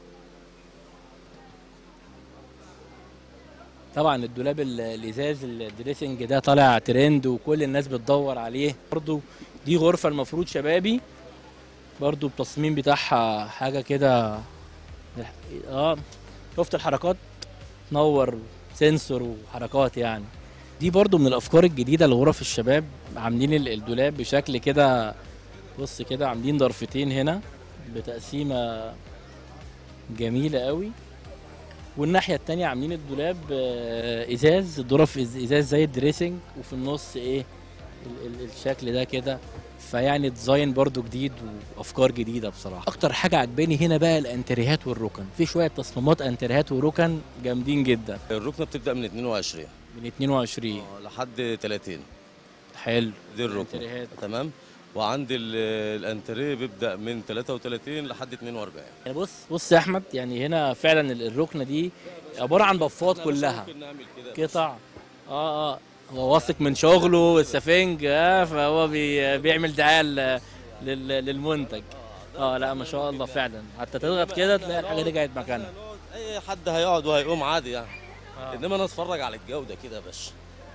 طبعا الدولاب ال- الازاز الدريسنج ده طالع ترند وكل الناس بتدور عليه برضو دي غرفه المفروض شبابي برضو التصميم بتاعها حاجه كده اه شفت الحركات نور سنسور وحركات يعني دي برضو من الافكار الجديده لغرف الشباب عاملين ال- الدولاب بشكل كده بص كده عاملين ضرفتين هنا بتقسيمه جميله قوي والناحيه التانية عاملين الدولاب آه، ازاز الظرف إز- ازاز زي الدريسنج وفي النص ايه ال- ال- الشكل ده كده فيعني ديزاين برضو جديد وافكار جديده بصراحه اكتر حاجه عجباني هنا بقى الانتريهات والركن في شويه تصميمات انتريهات وركن جامدين جدا الركنه بتبدا من 22 من 22 آه، لحد 30 حلو دي الركنه الانتريهات. تمام وعندي ال- الانتريه بيبدا من 33 لحد 42 يعني بص بص يا احمد يعني هنا فعلا ال- الركنه دي عباره عن بفات كلها ممكن نعمل كده قطع اه اه هو واثق من شغله السفنج اه فهو بي بيعمل دعايه ل- لل- للمنتج اه لا ما شاء الله فعلا حتى تضغط كده تلاقي الحاجه رجعت مكانها اي حد هيقعد وهيقوم عادي يعني آه. انما انا اتفرج على الجوده كده يا باشا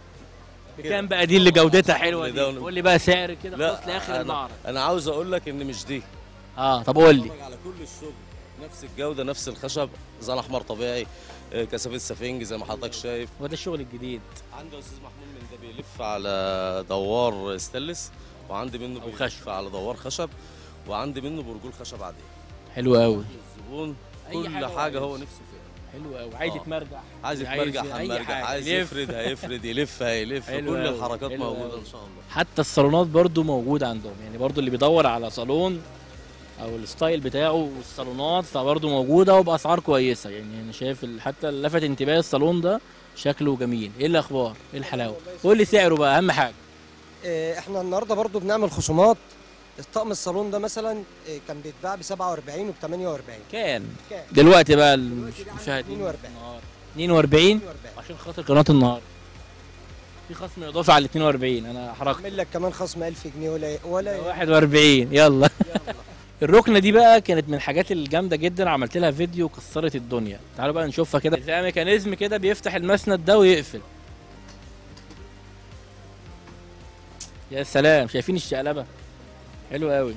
بكام بقى دي اللي جودتها حلوه ده دي قول لي بقى سعر كده لا خلاص لاخر أنا- المعرض انا عاوز اقول لك ان مش دي اه طب قول لي اتفرج على كل الشغل نفس الجوده نفس الخشب زي احمر طبيعي آه، كثافه سفنج زي ما حضرتك شايف وده الشغل الجديد عندي استاذ محمود من ده بيلف على دوار ستانلس وعندي منه أو بيلف خشب. على دوار خشب وعندي منه برجول خشب عاديه حلو قوي الزبون أي كل حاجة حاجه, هو هو عايزها. نفسه فيها حلو قوي عايز آه. يتمرجح عايز عايز يتمرجح أي هنمرجح حاجة. عايز يلف. يفرد هيفرد يلف هيلف حلو كل أوي، الحركات حلو موجوده أوي. ان شاء الله حتى الصالونات برضو موجودة عندهم يعني برضو اللي بيدور على صالون او الستايل بتاعه والصالونات فبرضو موجودة وبأسعار كويسة يعني انا شايف ال- حتى اللي لفت انتباهي الصالون ده شكله جميل ايه الاخبار ايه الحلاوة قول لي سعره بقى اهم حاجة إيه، احنا النهارده برضو بنعمل خصومات الطقم الصالون ده مثلا إيه، كان بيتباع ب 47 وب 48 كام كام؟ دلوقتي بقى المشاهدين 42 النهار 42 عشان خاطر قناة النهار في خصم اضافي على ال 42 انا حركت اعمل لك كمان خصم 1000 جنيه ولا ولا 41 يلا الركنه دي بقى كانت من الحاجات الجامده جدا عملت لها فيديو كسرت الدنيا تعالوا بقى نشوفها كده زي ميكانيزم كده بيفتح المسند ده ويقفل يا سلام شايفين الشقلبه حلو قوي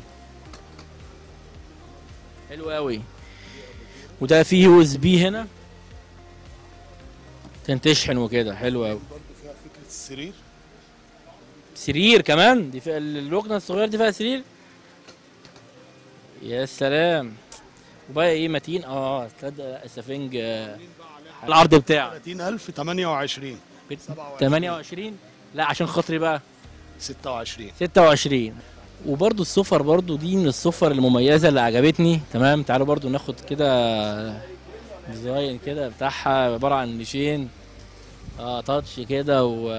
حلو قوي وده فيه يو اس بي هنا عشان تشحن وكده حلو قوي برضه فيها فكره السرير سرير كمان دي في الركنه الصغيره دي فيها سرير يا سلام وبقى ايه متين اه تصدق لا، السفنج آه، العرض بتاعه 30000 28 28 لا عشان خاطري بقى 26 26 وبرضو السفر برضو دي من السفر المميزة اللي عجبتني تمام تعالوا برضو ناخد كده ديزاين كده بتاعها عبارة عن نيشين اه تاتش كده و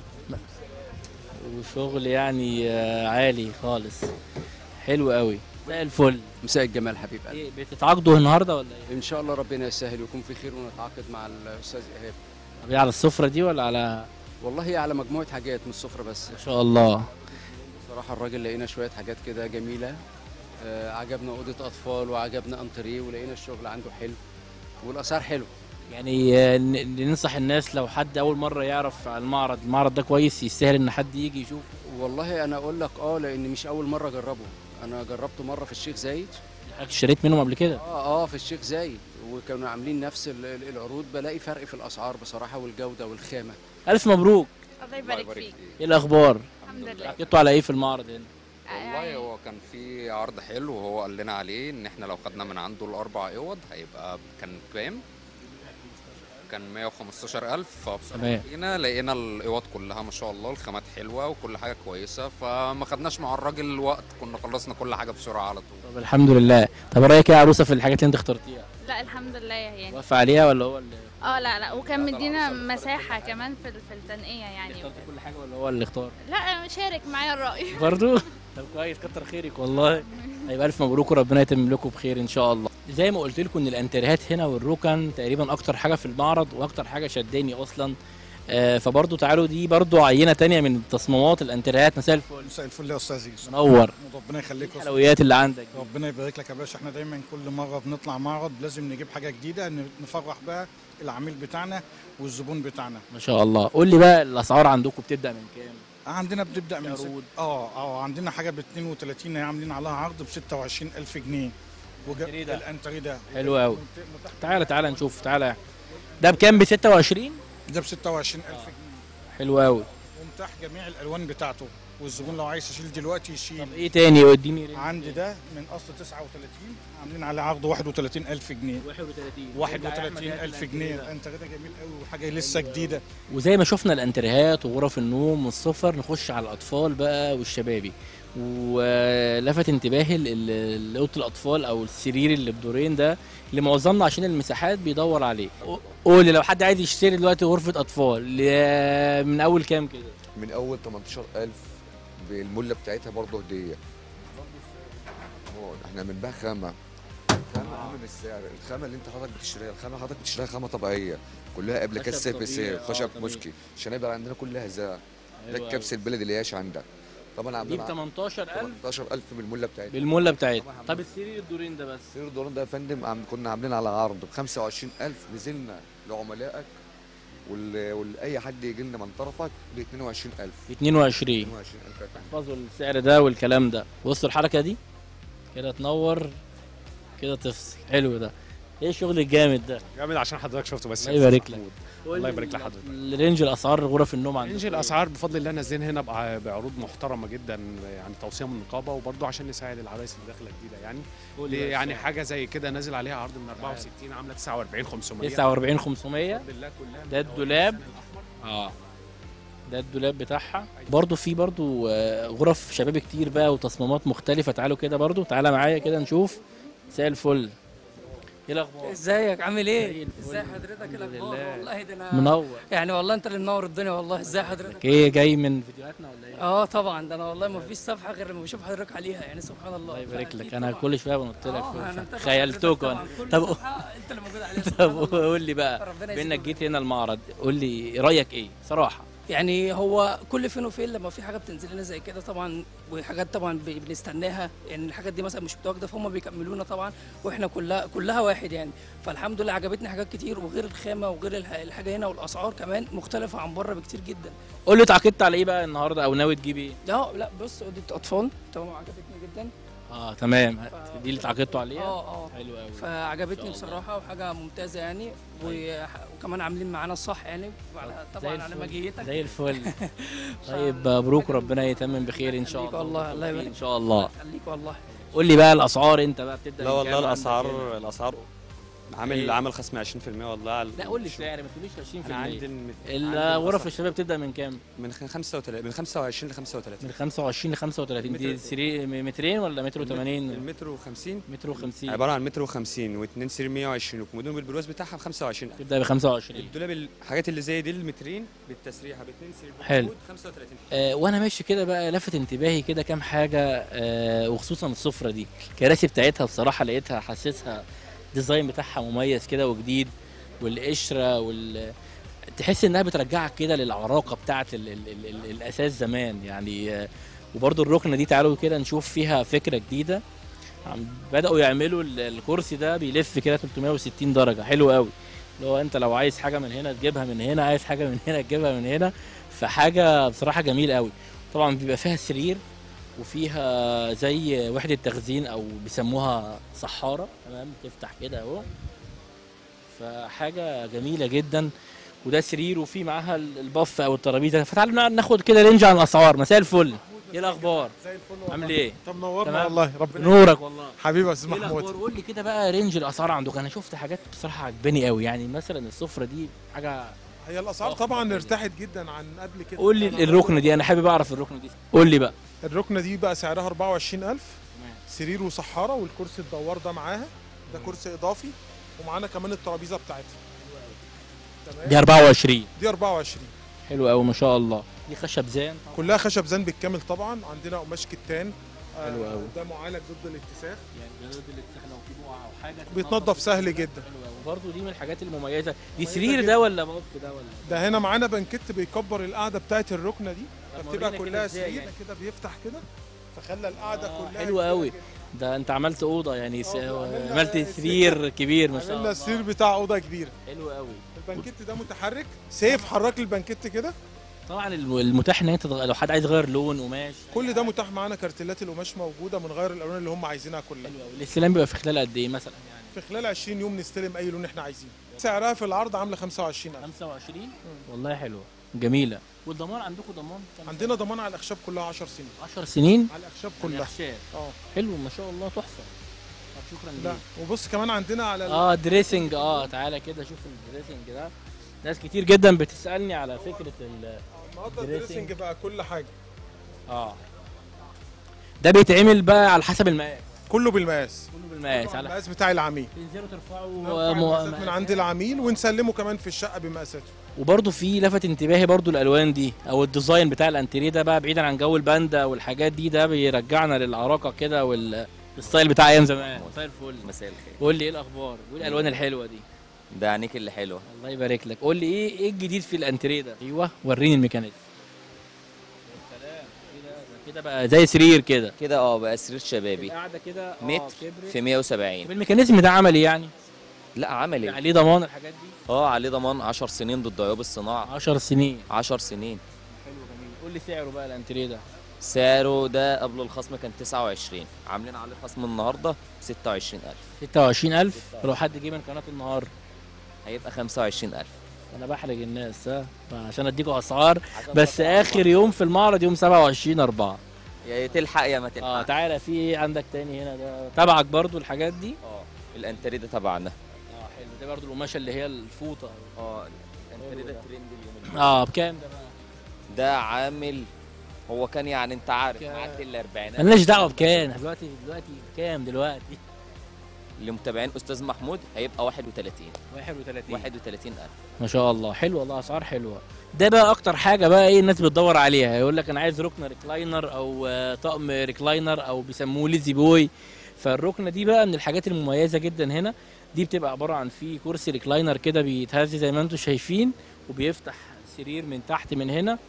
وشغل يعني آه، عالي خالص حلو قوي زي الفل مساء الجمال حبيب قلبي ايه بتتعاقدوا النهارده ولا ايه؟ ان شاء الله ربنا يسهل ويكون في خير ونتعاقد مع الاستاذ ايهاب طب إيه على السفرة دي ولا على والله هي على مجموعه حاجات مش سفره بس ما شاء الله بصراحه الراجل لقينا شويه حاجات كده جميله آه عجبنا اوضه اطفال وعجبنا انتريه ولقينا الشغل عنده حلو والاسعار حلوه يعني آه، ن- ننصح الناس لو حد اول مرة يعرف على المعرض المعرض ده كويس يستاهل ان حد يجي يشوف والله انا اقول لك اه لان مش اول مره اجربه انا جربته مره في الشيخ زايد اشتريت منهم قبل كده اه اه في الشيخ زايد وكانوا عاملين نفس ال- ال- العروض بلاقي فرق في الاسعار بصراحه والجوده والخامه الف مبروك الله يبارك فيك ايه الاخبار الحمد لله حكيتوا على ايه في المعرض هنا يعني والله هو كان في عرض حلو وهو قال لنا عليه ان احنا لو خدنا من عنده الاربع اوض هيبقى كان كام؟ كان 115000 فبصراحه تمام. جينا لقينا الاوض كلها ما شاء الله الخامات حلوه وكل حاجه كويسه فما خدناش مع الراجل وقت كنا خلصنا كل حاجه بسرعه على طول طب الحمد لله طب رايك ايه يا عروسه في الحاجات اللي انت اخترتيها لا الحمد لله يعني واقفه عليها ولا هو اللي اه لا لا وكان مدينا مساحة كمان في ال- في التنقية يعني اخترت كل حاجه ولا هو اللي اختار لا شارك معايا الرأي برضو طب كويس كتر خيرك والله هيبقى الف مبروك وربنا يتم لكم بخير ان شاء الله زي ما قلت لكم ان الانتريهات هنا والركن تقريبا اكتر حاجه في المعرض واكتر حاجه شداني اصلا آه فبرضو تعالوا دي برضو عينه تانية من تصميمات الانتريهات مساء الفل مساء الفل يا استاذ يوسف منور ربنا يخليك يا أستاذ. الحلويات اللي عندك دي. ربنا يبارك لك يا باشا احنا دايما كل مره بنطلع معرض لازم نجيب حاجه جديده ن- نفرح بقى العميل بتاعنا والزبون بتاعنا ما شاء الله قول لي بقى الاسعار عندكم بتبدا من كام عندنا بتبدا من ست... اه اه عندنا حاجه ب 32 هي عاملين عليها عرض ب 26000 جنيه وج... الانتري ده حلو قوي تعالى تعالى نشوف تعالى ده بكام ب 26 ده ب 26000 جنيه حلو قوي ومتاح جميع الالوان بتاعته والزبون لو عايز يشيل دلوقتي يشيل طب ايه تاني اديني رينج عندي ده من اصل 39 عاملين عليه عرض 31000 جنيه 31 31000 جنيه الانتري ده جميل قوي وحاجه لسه جديده وزي ما شفنا الانتريهات وغرف النوم والسفر نخش على الاطفال بقى والشبابي ولفت انتباهي ال- ال- اوضه الاطفال او السرير اللي بدورين ده اللي معظمنا عشان المساحات بيدور عليه قولي لو حد عايز يشتري دلوقتي غرفه اطفال ل- من اول كام كده من اول 18000 بالمله بتاعتها برضه هديه اه احنا بنبيع خامه خامه اهم من السعر الخامه اللي انت حضرتك بتشتريها الخامه حضرتك بتشتريها خامه طبيعيه كلها قبل خشب كاس سي في سي طبيعي، اه، خشب طبيعي. مسكي عشان يبقى عندنا كلها زرع ده حلو الكبس البلدي اللي يعيش عندك طبعا دي ب عندنا 18000 18000 بالمله بتاعتها بالمله بتاعتها طب السرير الدورين ده بس سير الدوران ده يا فندم عم كنا عاملين على عرض ب 25000 نزلنا لعملائك وال- واي حد يجي لنا من طرفك ب 22000 22 22000 يا فندم احفظوا السعر ده والكلام ده بصوا الحركه دي كده تنور كده تفصل حلو ده ايه الشغل الجامد ده جامد عشان حضرتك شفته بس الله يا يبارك أستاذ لك محمود. الله يبارك لحضرتك الرينج الاسعار غرف النوم عندكم رينج الاسعار بفضل الله نازلين هنا بع- بعروض محترمه جدا يعني توصيه من النقابه وبرضه عشان نساعد العرايس اللي داخله جديده يعني قول لي دي بقى يعني السعر. حاجه زي كده نازل عليها عرض من 64 عامله 49 500 49 500 بفضل الله كلها ده الدولاب اه ده الدولاب بتاعها برضو في برضو آه، غرف شباب كتير بقى وتصميمات مختلفة تعالوا كده برضو تعالى معايا كده نشوف مساء الفل ايه الاخبار ازيك عامل زي ايه؟ الفل. ازي حضرتك الحمد الاخبار لله. والله ده انا منور. يعني والله انت اللي منور الدنيا والله ازي حضرتك ايه جاي من فيديوهاتنا ولا ايه اه طبعا ده انا والله ما فيش صفحه غير لما بشوف حضرتك عليها يعني سبحان الله الله يبارك لك فأكيد انا طبعاً. كل شويه بنط لك آه، أنا فوق. متابع خيلتوك حضرتك انا طبعاً. كل طب صفحة انت اللي موجود عليها طب قول لي بقى ربنا بانك يزيدك جيت هنا المعرض قول لي رايك ايه صراحه يعني هو كل فين وفين لما في حاجه بتنزل لنا زي كده طبعا وحاجات طبعا ب- بنستناها يعني الحاجات دي مثلا مش متواجده فهم بيكملونا طبعا واحنا كلها كلها واحد يعني فالحمد لله عجبتني حاجات كتير وغير الخامه وغير الح- الحاجه هنا والاسعار كمان مختلفه عن بره بكتير جدا قول لي اتعاقدت على ايه بقى النهارده او ناوي تجيب ايه لا لا بص اوضه اطفال تمام عجبتني جدا اه تمام دي اللي اتعاقدتوا عليها اه اه حلو قوي فعجبتني بصراحه وحاجه ممتازه يعني و- وكمان عاملين معانا الصح يعني وعلى طبعا على الفل. مجيتك زي الفل طيب مبروك ربنا يتمم بخير ان شاء يخليك الله والله الله يبارك ان شاء الله خليك والله قول لي بقى الاسعار انت بقى بتبدا لا من والله كام عندك الاسعار هنا؟ الاسعار عامل إيه؟ عامل خصم 20% والله على لا قول لي الشغل. سعر ما تقوليش 20% انا عندي الم- الغرف عندي الشباب بتبدا من كام من 35 من 25 ل 35 من 25 ل 35 دي متر- سرير مترين ولا متر و80 المتر و50 متر و50 عباره عن متر و50 واثنين سرير 120 وكومودين بالبرواز بتاعها ب 25000 تبدا ب 25 الدولاب الحاجات اللي زي دي المترين بالتسريحه باثنين سرير حلو. بالكومود 35 آه وانا ماشي كده بقى لفت انتباهي كده كام حاجه آه وخصوصا السفره دي الكراسي بتاعتها بصراحه لقيتها حاسسها الديزاين بتاعها مميز كده وجديد والقشره وال تحس انها بترجعك كده للعراقه بتاعت ال ال ال ال الاساس زمان يعني آه وبرضو الركنه دي تعالوا كده نشوف فيها فكره جديده عم بداوا يعملوا ال- الكرسي ده بيلف كده 360 درجه حلو قوي اللي هو انت لو عايز حاجه من هنا تجيبها من هنا عايز حاجه من هنا تجيبها من هنا فحاجه بصراحه جميل قوي طبعا بيبقى فيها سرير وفيها زي وحده تخزين او بيسموها صحاره تمام تفتح كده اهو فحاجه جميله جدا وده سرير وفي معاها ال- البف او الترابيزه فتعالوا نع- ناخد كده رينج عن الاسعار مساء الفل ايه الاخبار زي الفل والله. عامل ايه طب نورنا تمام؟ والله ربنا نورك يخليك. والله حبيبي يا استاذ ايه محمود الاخبار قول لي كده بقى رينج الاسعار عندك انا شفت حاجات بصراحه عجباني قوي يعني مثلا السفره دي حاجه هي الاسعار طبعا ارتاحت جدا عن قبل كده قول لي الركنه دي انا حابب اعرف الركنه دي قول لي بقى الركنه دي بقى سعرها 24000 سرير وصحاره والكرسي الدوار ده معاها ده كرسي اضافي ومعانا كمان الترابيزه بتاعتها تمام دي 24 دي 24 حلو قوي ما شاء الله دي خشب زان كلها خشب زان بالكامل طبعا عندنا قماش كتان آه، حلو أوي. ده معالج ضد الاتساخ يعني ده اللي لو في بقعه او حاجه بيتنضف سهل جدا وبرده دي من الحاجات المميزه دي مميزة سرير جدا. ده ولا بوف ده ولا ده هنا معانا بنكت بيكبر القعده بتاعت الركنه دي طب فبتبقى ورينا كده كلها إزاي سرير يعني؟ كده بيفتح كده فخلى القعده كلها حلو قوي ده انت عملت اوضه يعني س... عملنا عملت سرير كبير ما شاء عملنا الله السرير بتاع اوضه كبيره حلو قوي البنكت ده متحرك سيف حرك لي البنكت كده طبعا الم- المتاح ان انت تغ- لو حد عايز يغير لون قماش كل ده متاح معانا كارتيلات القماش موجوده بنغير الالوان اللي هم عايزينها كلها الاستلام بيبقى في خلال قد ايه مثلا يعني في خلال 20 يوم نستلم اي لون احنا عايزينه سعرها في العرض عامله 25000 25 والله حلوه جميله والضمان عندكم ضمان كام عندنا ضمان على الاخشاب كلها 10 سنين 10 سنين على الاخشاب كلها الاخشاب اه حلو ما شاء الله تحفه طب شكرا لا ليك وبص كمان عندنا على ال- اه دريسنج اه تعالى كده شوف الدريسنج ده ناس كتير جدا بتسالني على فكره ال النهارده دريسنج. الدريسنج بقى كل حاجه اه ده بيتعمل بقى على حسب المقاس كله بالمقاس كله بالمقاس على المقاس بتاع العميل تنزلوا ترفعوا نرفع مو- المقاسات من عند العميل ونسلمه كمان في الشقه بمقاساته وبرضه في لفت انتباهي برضه الالوان دي او الديزاين بتاع الانتريه ده بقى بعيدا عن جو الباندا والحاجات دي ده بيرجعنا للعراقه كده والستايل بتاع ايام زمان مساء الفل مساء الخير قول لي ايه الاخبار وايه الالوان الحلوه دي ده عينيك اللي حلوه الله يبارك لك قول لي ايه ايه الجديد في الانتريه ده ايوه وريني الميكانيزم يا سلام كده كده بقى زي سرير كده كده اه بقى سرير شبابي قاعده كده اه متر كبرت في 170 طب الميكانيزم ده عملي يعني لا عملي عليه ضمان الحاجات دي اه عليه ضمان 10 سنين ضد عيوب الصناعه 10 سنين 10 سنين حلو جميل قول لي سعره بقى الانتريه ده سعره ده قبل الخصم كان 29 عاملين عليه خصم النهارده ب 26000 26000 لو حد جه من قناه النهار هيبقى 25000 انا بحرج الناس ها عشان اديكوا اسعار بس اخر يوم في المعرض يوم 27 4 يا تلحق يا ما تلحق اه تعالى في ايه عندك تاني هنا ده تبعك برضو الحاجات دي اه الانتري ده تبعنا اه حلو ده برضو القماشه اللي هي الفوطه اه الانتري ده ترند اليوم اللي اه بكام ده بقى ده عامل هو كان يعني انت عارف معدي ال 40 مالناش دعوه بكام دلوقتي دلوقتي بكام دلوقتي لمتابعين استاذ محمود هيبقى 31 31 31000 ما شاء الله حلو والله اسعار حلوه ده بقى اكتر حاجه بقى ايه الناس بتدور عليها يقول لك انا عايز ركنه ريكلاينر او آه، طقم ريكلاينر او بيسموه ليزي بوي فالركنه دي بقى من الحاجات المميزه جدا هنا دي بتبقى عباره عن في كرسي ريكلاينر كده بيتهز زي ما انتم شايفين وبيفتح سرير من تحت من هنا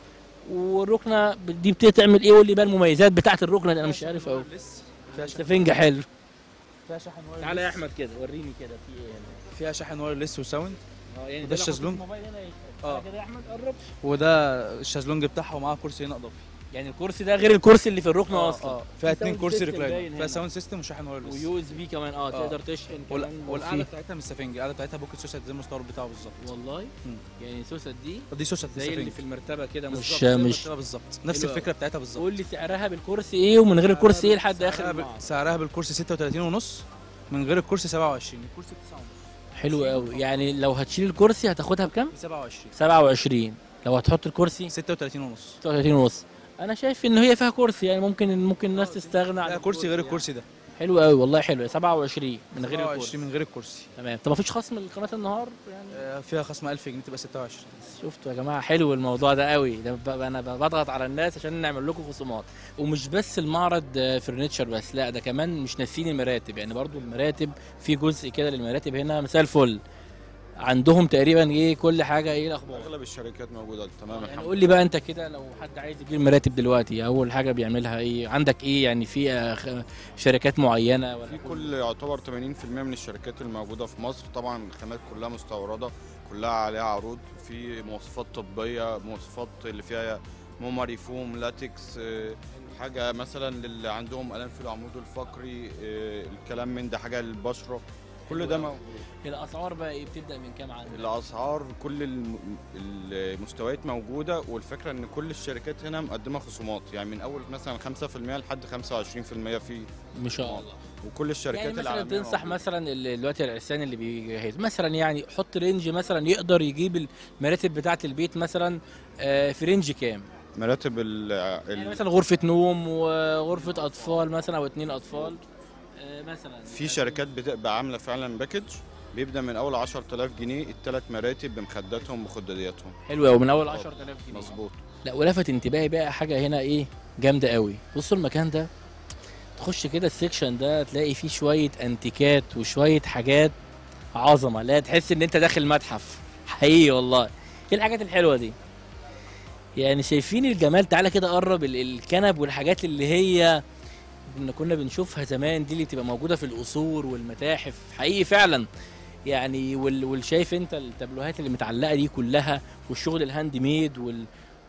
والركنه دي بتعمل ايه قول لي بقى المميزات بتاعت الركنه دي انا مش عارف قوي سفنجه حلو فيها شاحن وايرلس تعالى يا احمد كده وريني كده في ايه هنا فيها شاحن وايرلس وساوند اه يعني وده لو حطيت الشازلونج الموبايل هنا يشتغل. اه. تعالى كده يا احمد قرب وده الشازلونج بتاعها ومعاه كرسي هنا اضافي يعني الكرسي ده غير الكرسي اللي في الركن اه اصلا اه فيها في اتنين ساوند كرسي سيستم ريكلاينر باين فيها هنا. ساوند سيستم وشاحن وايرلس ويو اس بي كمان اه آه. تقدر تشحن وال- كمان لو والقعده في- بتاعتها من السفنج القعده بتاعتها بوكيت سوست زي المستورد بتاعه بالظبط والله يعني سوست دي دي سوست زي اللي السفنج. في المرتبه كده بالظبط، مش زي مش المرتبة بالظبط نفس حلو الفكره أوي. بتاعتها بالظبط قول لي سعرها بالكرسي ايه ومن غير الكرسي ايه لحد اخر سعرها, بال- المعرض سعرها بالكرسي 36 ونص من غير الكرسي 27 الكرسي 9 ونص حلو قوي يعني لو هتشيل الكرسي هتاخدها بكام 27 27 لو هتحط الكرسي 36 ونص 36 ونص انا شايف ان هي فيها كرسي يعني ممكن ممكن الناس تستغنى عن لا كرسي غير يعني. الكرسي ده حلو قوي والله حلو 27 من غير 27 الكرسي من غير الكرسي تمام طب مفيش خصم لقناه النهار يعني آه، فيها خصم 1000 جنيه تبقى 26 شفتوا يا جماعه حلو الموضوع ده قوي ده ب- انا بضغط على الناس عشان نعمل لكم خصومات ومش بس المعرض آه، فرنتشر بس لا ده كمان مش ناسين المراتب يعني برضو المراتب في جزء كده للمراتب هنا مساء الفل عندهم تقريبا ايه كل حاجه ايه الاخبار اغلب الشركات موجوده تمام يعني الحمد قول لي بقى انت كده لو حد عايز يجيب مراتب دلوقتي اول حاجه بيعملها ايه عندك ايه يعني في آه، خ- شركات معينه ولا في كل يعتبر 80% من الشركات الموجوده في مصر طبعا الخامات كلها مستورده كلها عليها عروض في مواصفات طبيه مواصفات اللي فيها ميموري فوم لاتكس آه، حاجه مثلا للي عندهم الام في العمود الفقري آه، الكلام من ده حاجه للبشره كل ده موجود الاسعار بقى ايه بتبدا من كام عندك الاسعار كل الم- المستويات موجوده والفكره ان كل الشركات هنا مقدمه خصومات يعني من اول مثلا 5% لحد 25% في ما شاء الله وكل الشركات يعني مثلا العالميه تنصح مثلا اللي دلوقتي العرسان اللي بيجهز مثلا يعني حط رينج مثلا يقدر يجيب المراتب بتاعه البيت مثلا آه، في رينج كام مراتب ال يعني ال مثلا غرفه نوم وغرفه اطفال مثلا او اتنين اطفال آه، مثلا في شركات بتبقى عامله فعلا باكج بيبدا من اول 10000 جنيه الثلاث مراتب بمخداتهم وخدادياتهم حلو قوي من اول 10000 جنيه مظبوط لا ولفت انتباهي بقى حاجه هنا ايه جامده قوي بصوا المكان ده تخش كده السكشن ده تلاقي فيه شويه انتيكات وشويه حاجات عظمه لا تحس ان انت داخل متحف حقيقي والله ايه الحاجات الحلوه دي يعني شايفين الجمال تعالى كده قرب ال- الكنب والحاجات اللي هي كنا كنا بنشوفها زمان دي اللي بتبقى موجوده في القصور والمتاحف حقيقي فعلا يعني وال- والشايف انت التابلوهات اللي متعلقه دي كلها والشغل الهاند ميد وال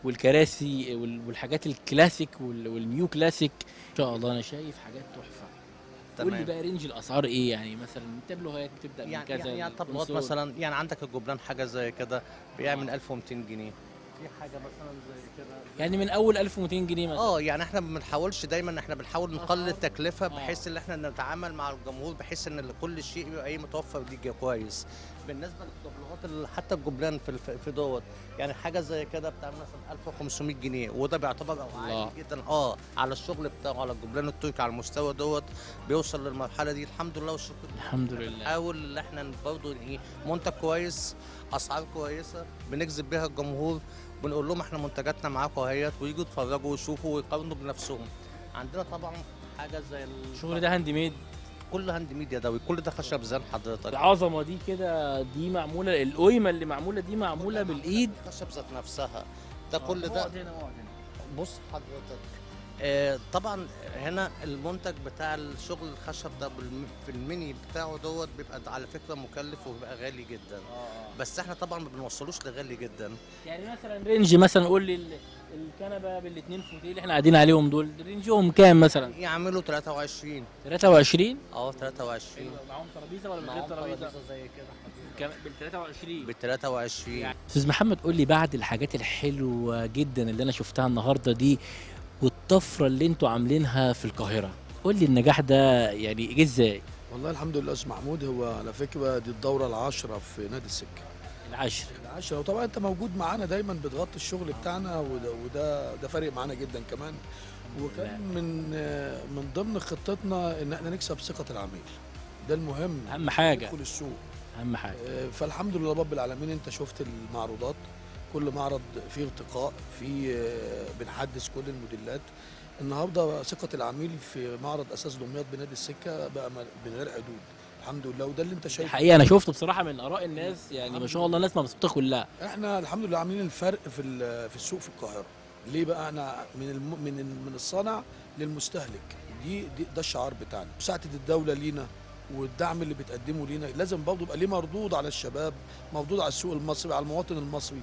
والكراسي وال- والحاجات الكلاسيك وال- والنيو كلاسيك ان شاء الله انا شايف حاجات تحفه قول لي تمام. بقى رينج الاسعار ايه يعني مثلا تابلوهات بتبدا من يعني كذا يعني, يعني طبلات الكونسول. مثلا يعني عندك الجبلان حاجه زي كده بيعمل 1200 جنيه في حاجه مثلا زي كده يعني من اول 1200 جنيه مثلا اه يعني احنا ما بنحاولش دايما احنا بنحاول نقلل التكلفه بحيث ان احنا نتعامل مع الجمهور بحيث ان كل شيء يبقى ايه متوفر ليك كويس بالنسبه للطبلات ال- حتى الجبلان في الف- في دوت يعني حاجه زي كده بتعمل مثلا 1500 جنيه وده بيعتبر عالي الله. جدا اه على الشغل بتاعه على الجبلان التركي على المستوى دوت بيوصل للمرحله دي الحمد لله والشكر لله. الحمد لله. بنحاول ان احنا برضه ايه منتج كويس اسعار كويسه بنجذب بيها الجمهور بنقول لهم احنا منتجاتنا معاكم اهيت ويجوا يتفرجوا ويشوفوا ويقارنوا بنفسهم عندنا طبعا حاجه زي الشغل ده هاند ميد كل هاند ميد يدوي كل ده خشب زي حضرتك العظمه دي كده دي معموله القيمه اللي معموله دي معموله بالايد خشب ذات نفسها ده كل ده اقعد هنا اقعد هنا بص حضرتك آه طبعا هنا المنتج بتاع الشغل الخشب ده بالم- في الميني بتاعه دوت بيبقى على فكره مكلف وبيبقى غالي جدا بس احنا طبعا ما بنوصلوش لغالي جدا يعني مثلا رينج مثلا قول لي ال- الكنبه بالاثنين فوتيه اللي احنا قاعدين عليهم دول رينجهم كام مثلا يعملوا 23 23 اه 23 معاهم ترابيزه ولا من غير معاهم ترابيزه ترابيزة زي كده بال 23 بال 23 استاذ محمد قول لي بعد الحاجات الحلوه جدا اللي انا شفتها النهارده دي والطفره اللي انتوا عاملينها في القاهره قول لي النجاح ده يعني جه ازاي والله الحمد لله استاذ محمود هو على فكره دي الدوره العاشره في نادي السكه العشر العاشره وطبعا انت موجود معانا دايما بتغطي الشغل بتاعنا وده وده ده فارق معانا جدا كمان وكان من من ضمن خطتنا ان احنا نكسب ثقه العميل ده المهم اهم حاجه يدخل السوق اهم حاجه آه، فالحمد لله رب العالمين انت شفت المعروضات كل معرض فيه ارتقاء فيه آه، بنحدث كل الموديلات النهارده ثقه العميل في معرض اساس دمياط بنادي السكه بقى م- من غير حدود الحمد لله وده اللي انت شايفه الحقيقه انا شفته بصراحه من اراء الناس يعني ما شاء الله الناس مبسوطه كلها احنا الحمد لله عاملين الفرق في ال- في السوق في القاهره ليه بقى انا من الم من ال- من الصانع للمستهلك دي, دي ده الشعار بتاعنا مساعده الدوله لينا والدعم اللي بتقدمه لينا لازم برضه يبقى ليه مردود على الشباب مردود على السوق المصري على المواطن المصري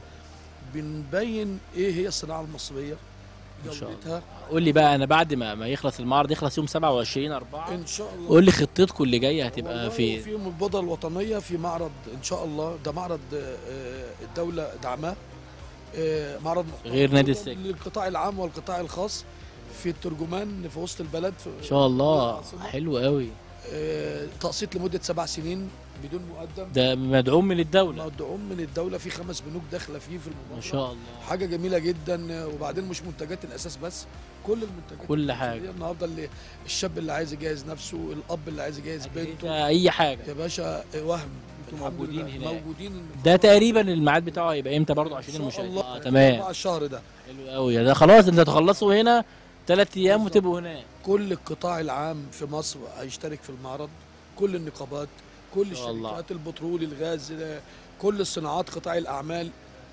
بنبين ايه هي الصناعه المصريه ان شاء جودتها الله قول لي بقى انا بعد ما ما يخلص المعرض يخلص يوم 27 4 ان شاء الله قول لي خطتكم اللي جايه هتبقى والله فين وفي المبادره الوطنيه في معرض ان شاء الله ده معرض آه، الدوله دعماه آه، معرض محترم غير نادي جداً السجن. للقطاع العام والقطاع الخاص في الترجمان في وسط البلد في ان شاء الله حلو قوي آه، تقسيط لمده سبع سنين بدون مقدم ده مدعوم من الدوله مدعوم من الدوله في خمس بنوك داخله فيه في المبادره ما شاء الله حاجه جميله جدا وبعدين مش منتجات الاساس بس كل المنتجات كل الأساسية حاجة. النهارده اللي الشاب اللي عايز يجهز نفسه الاب اللي عايز يجهز بنته اي حاجه يا باشا وهم انتوا موجودين لله. هناك موجودين ده تقريبا الميعاد بتاعه هيبقى امتى برضه عشان إن شاء المشاهدين الله اه تمام مع الشهر ده حلو قوي ده خلاص انت تخلصوا هنا ثلاث ايام وتبقوا هناك كل القطاع العام في مصر هيشترك في المعرض كل النقابات كل شاء الله. الشركات البترول الغاز كل الصناعات قطاع الاعمال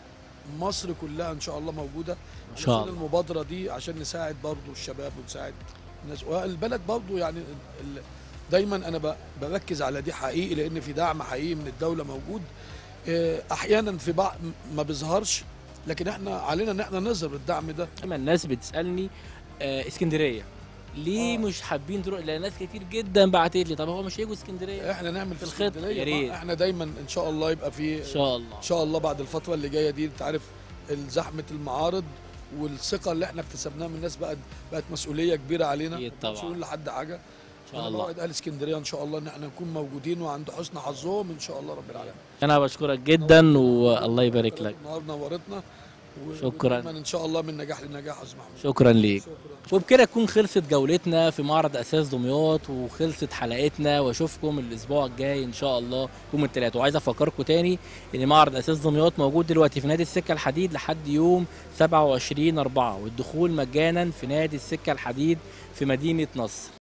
مصر كلها ان شاء الله موجوده إن شاء علشان الله. المبادره دي عشان نساعد برضو الشباب ونساعد الناس والبلد برضو يعني ال- دايما انا ب- بركز على دي حقيقي لان في دعم حقيقي من الدوله موجود آه، احيانا في بعض ما بيظهرش لكن احنا علينا ان احنا نظهر الدعم ده دايما الناس بتسالني آه اسكندريه ليه مش حابين تروح لان ناس كتير جدا بعتت لي طب هو مش هيجوا اسكندريه احنا نعمل في الخطه يا ريت احنا دايما ان شاء الله يبقى في ان شاء الله ان شاء الله بعد الفتره اللي جايه دي انت عارف زحمه المعارض والثقه اللي احنا اكتسبناها من الناس بقت بقت مسؤوليه كبيره علينا أكيد ما نقدرش طبعاً. نقول لحد حاجه شاء أنا الله. بوعد اهل اسكندريه ان شاء الله ان احنا نكون موجودين وعند حسن حظهم ان شاء الله رب العالمين انا بشكرك جدا والله يبارك لك النهارده نورتنا و- شكراً. ودايماً ان شاء الله من نجاح لنجاح يا استاذ محمود شكرا ليك وبكده تكون خلصت جولتنا في معرض اساس دمياط وخلصت حلقتنا واشوفكم الاسبوع الجاي ان شاء الله يوم الثلاثاء وعايز افكركم تاني ان معرض اساس دمياط موجود دلوقتي في نادي السكه الحديد لحد يوم 27 4 والدخول مجانا في نادي السكه الحديد في مدينه نصر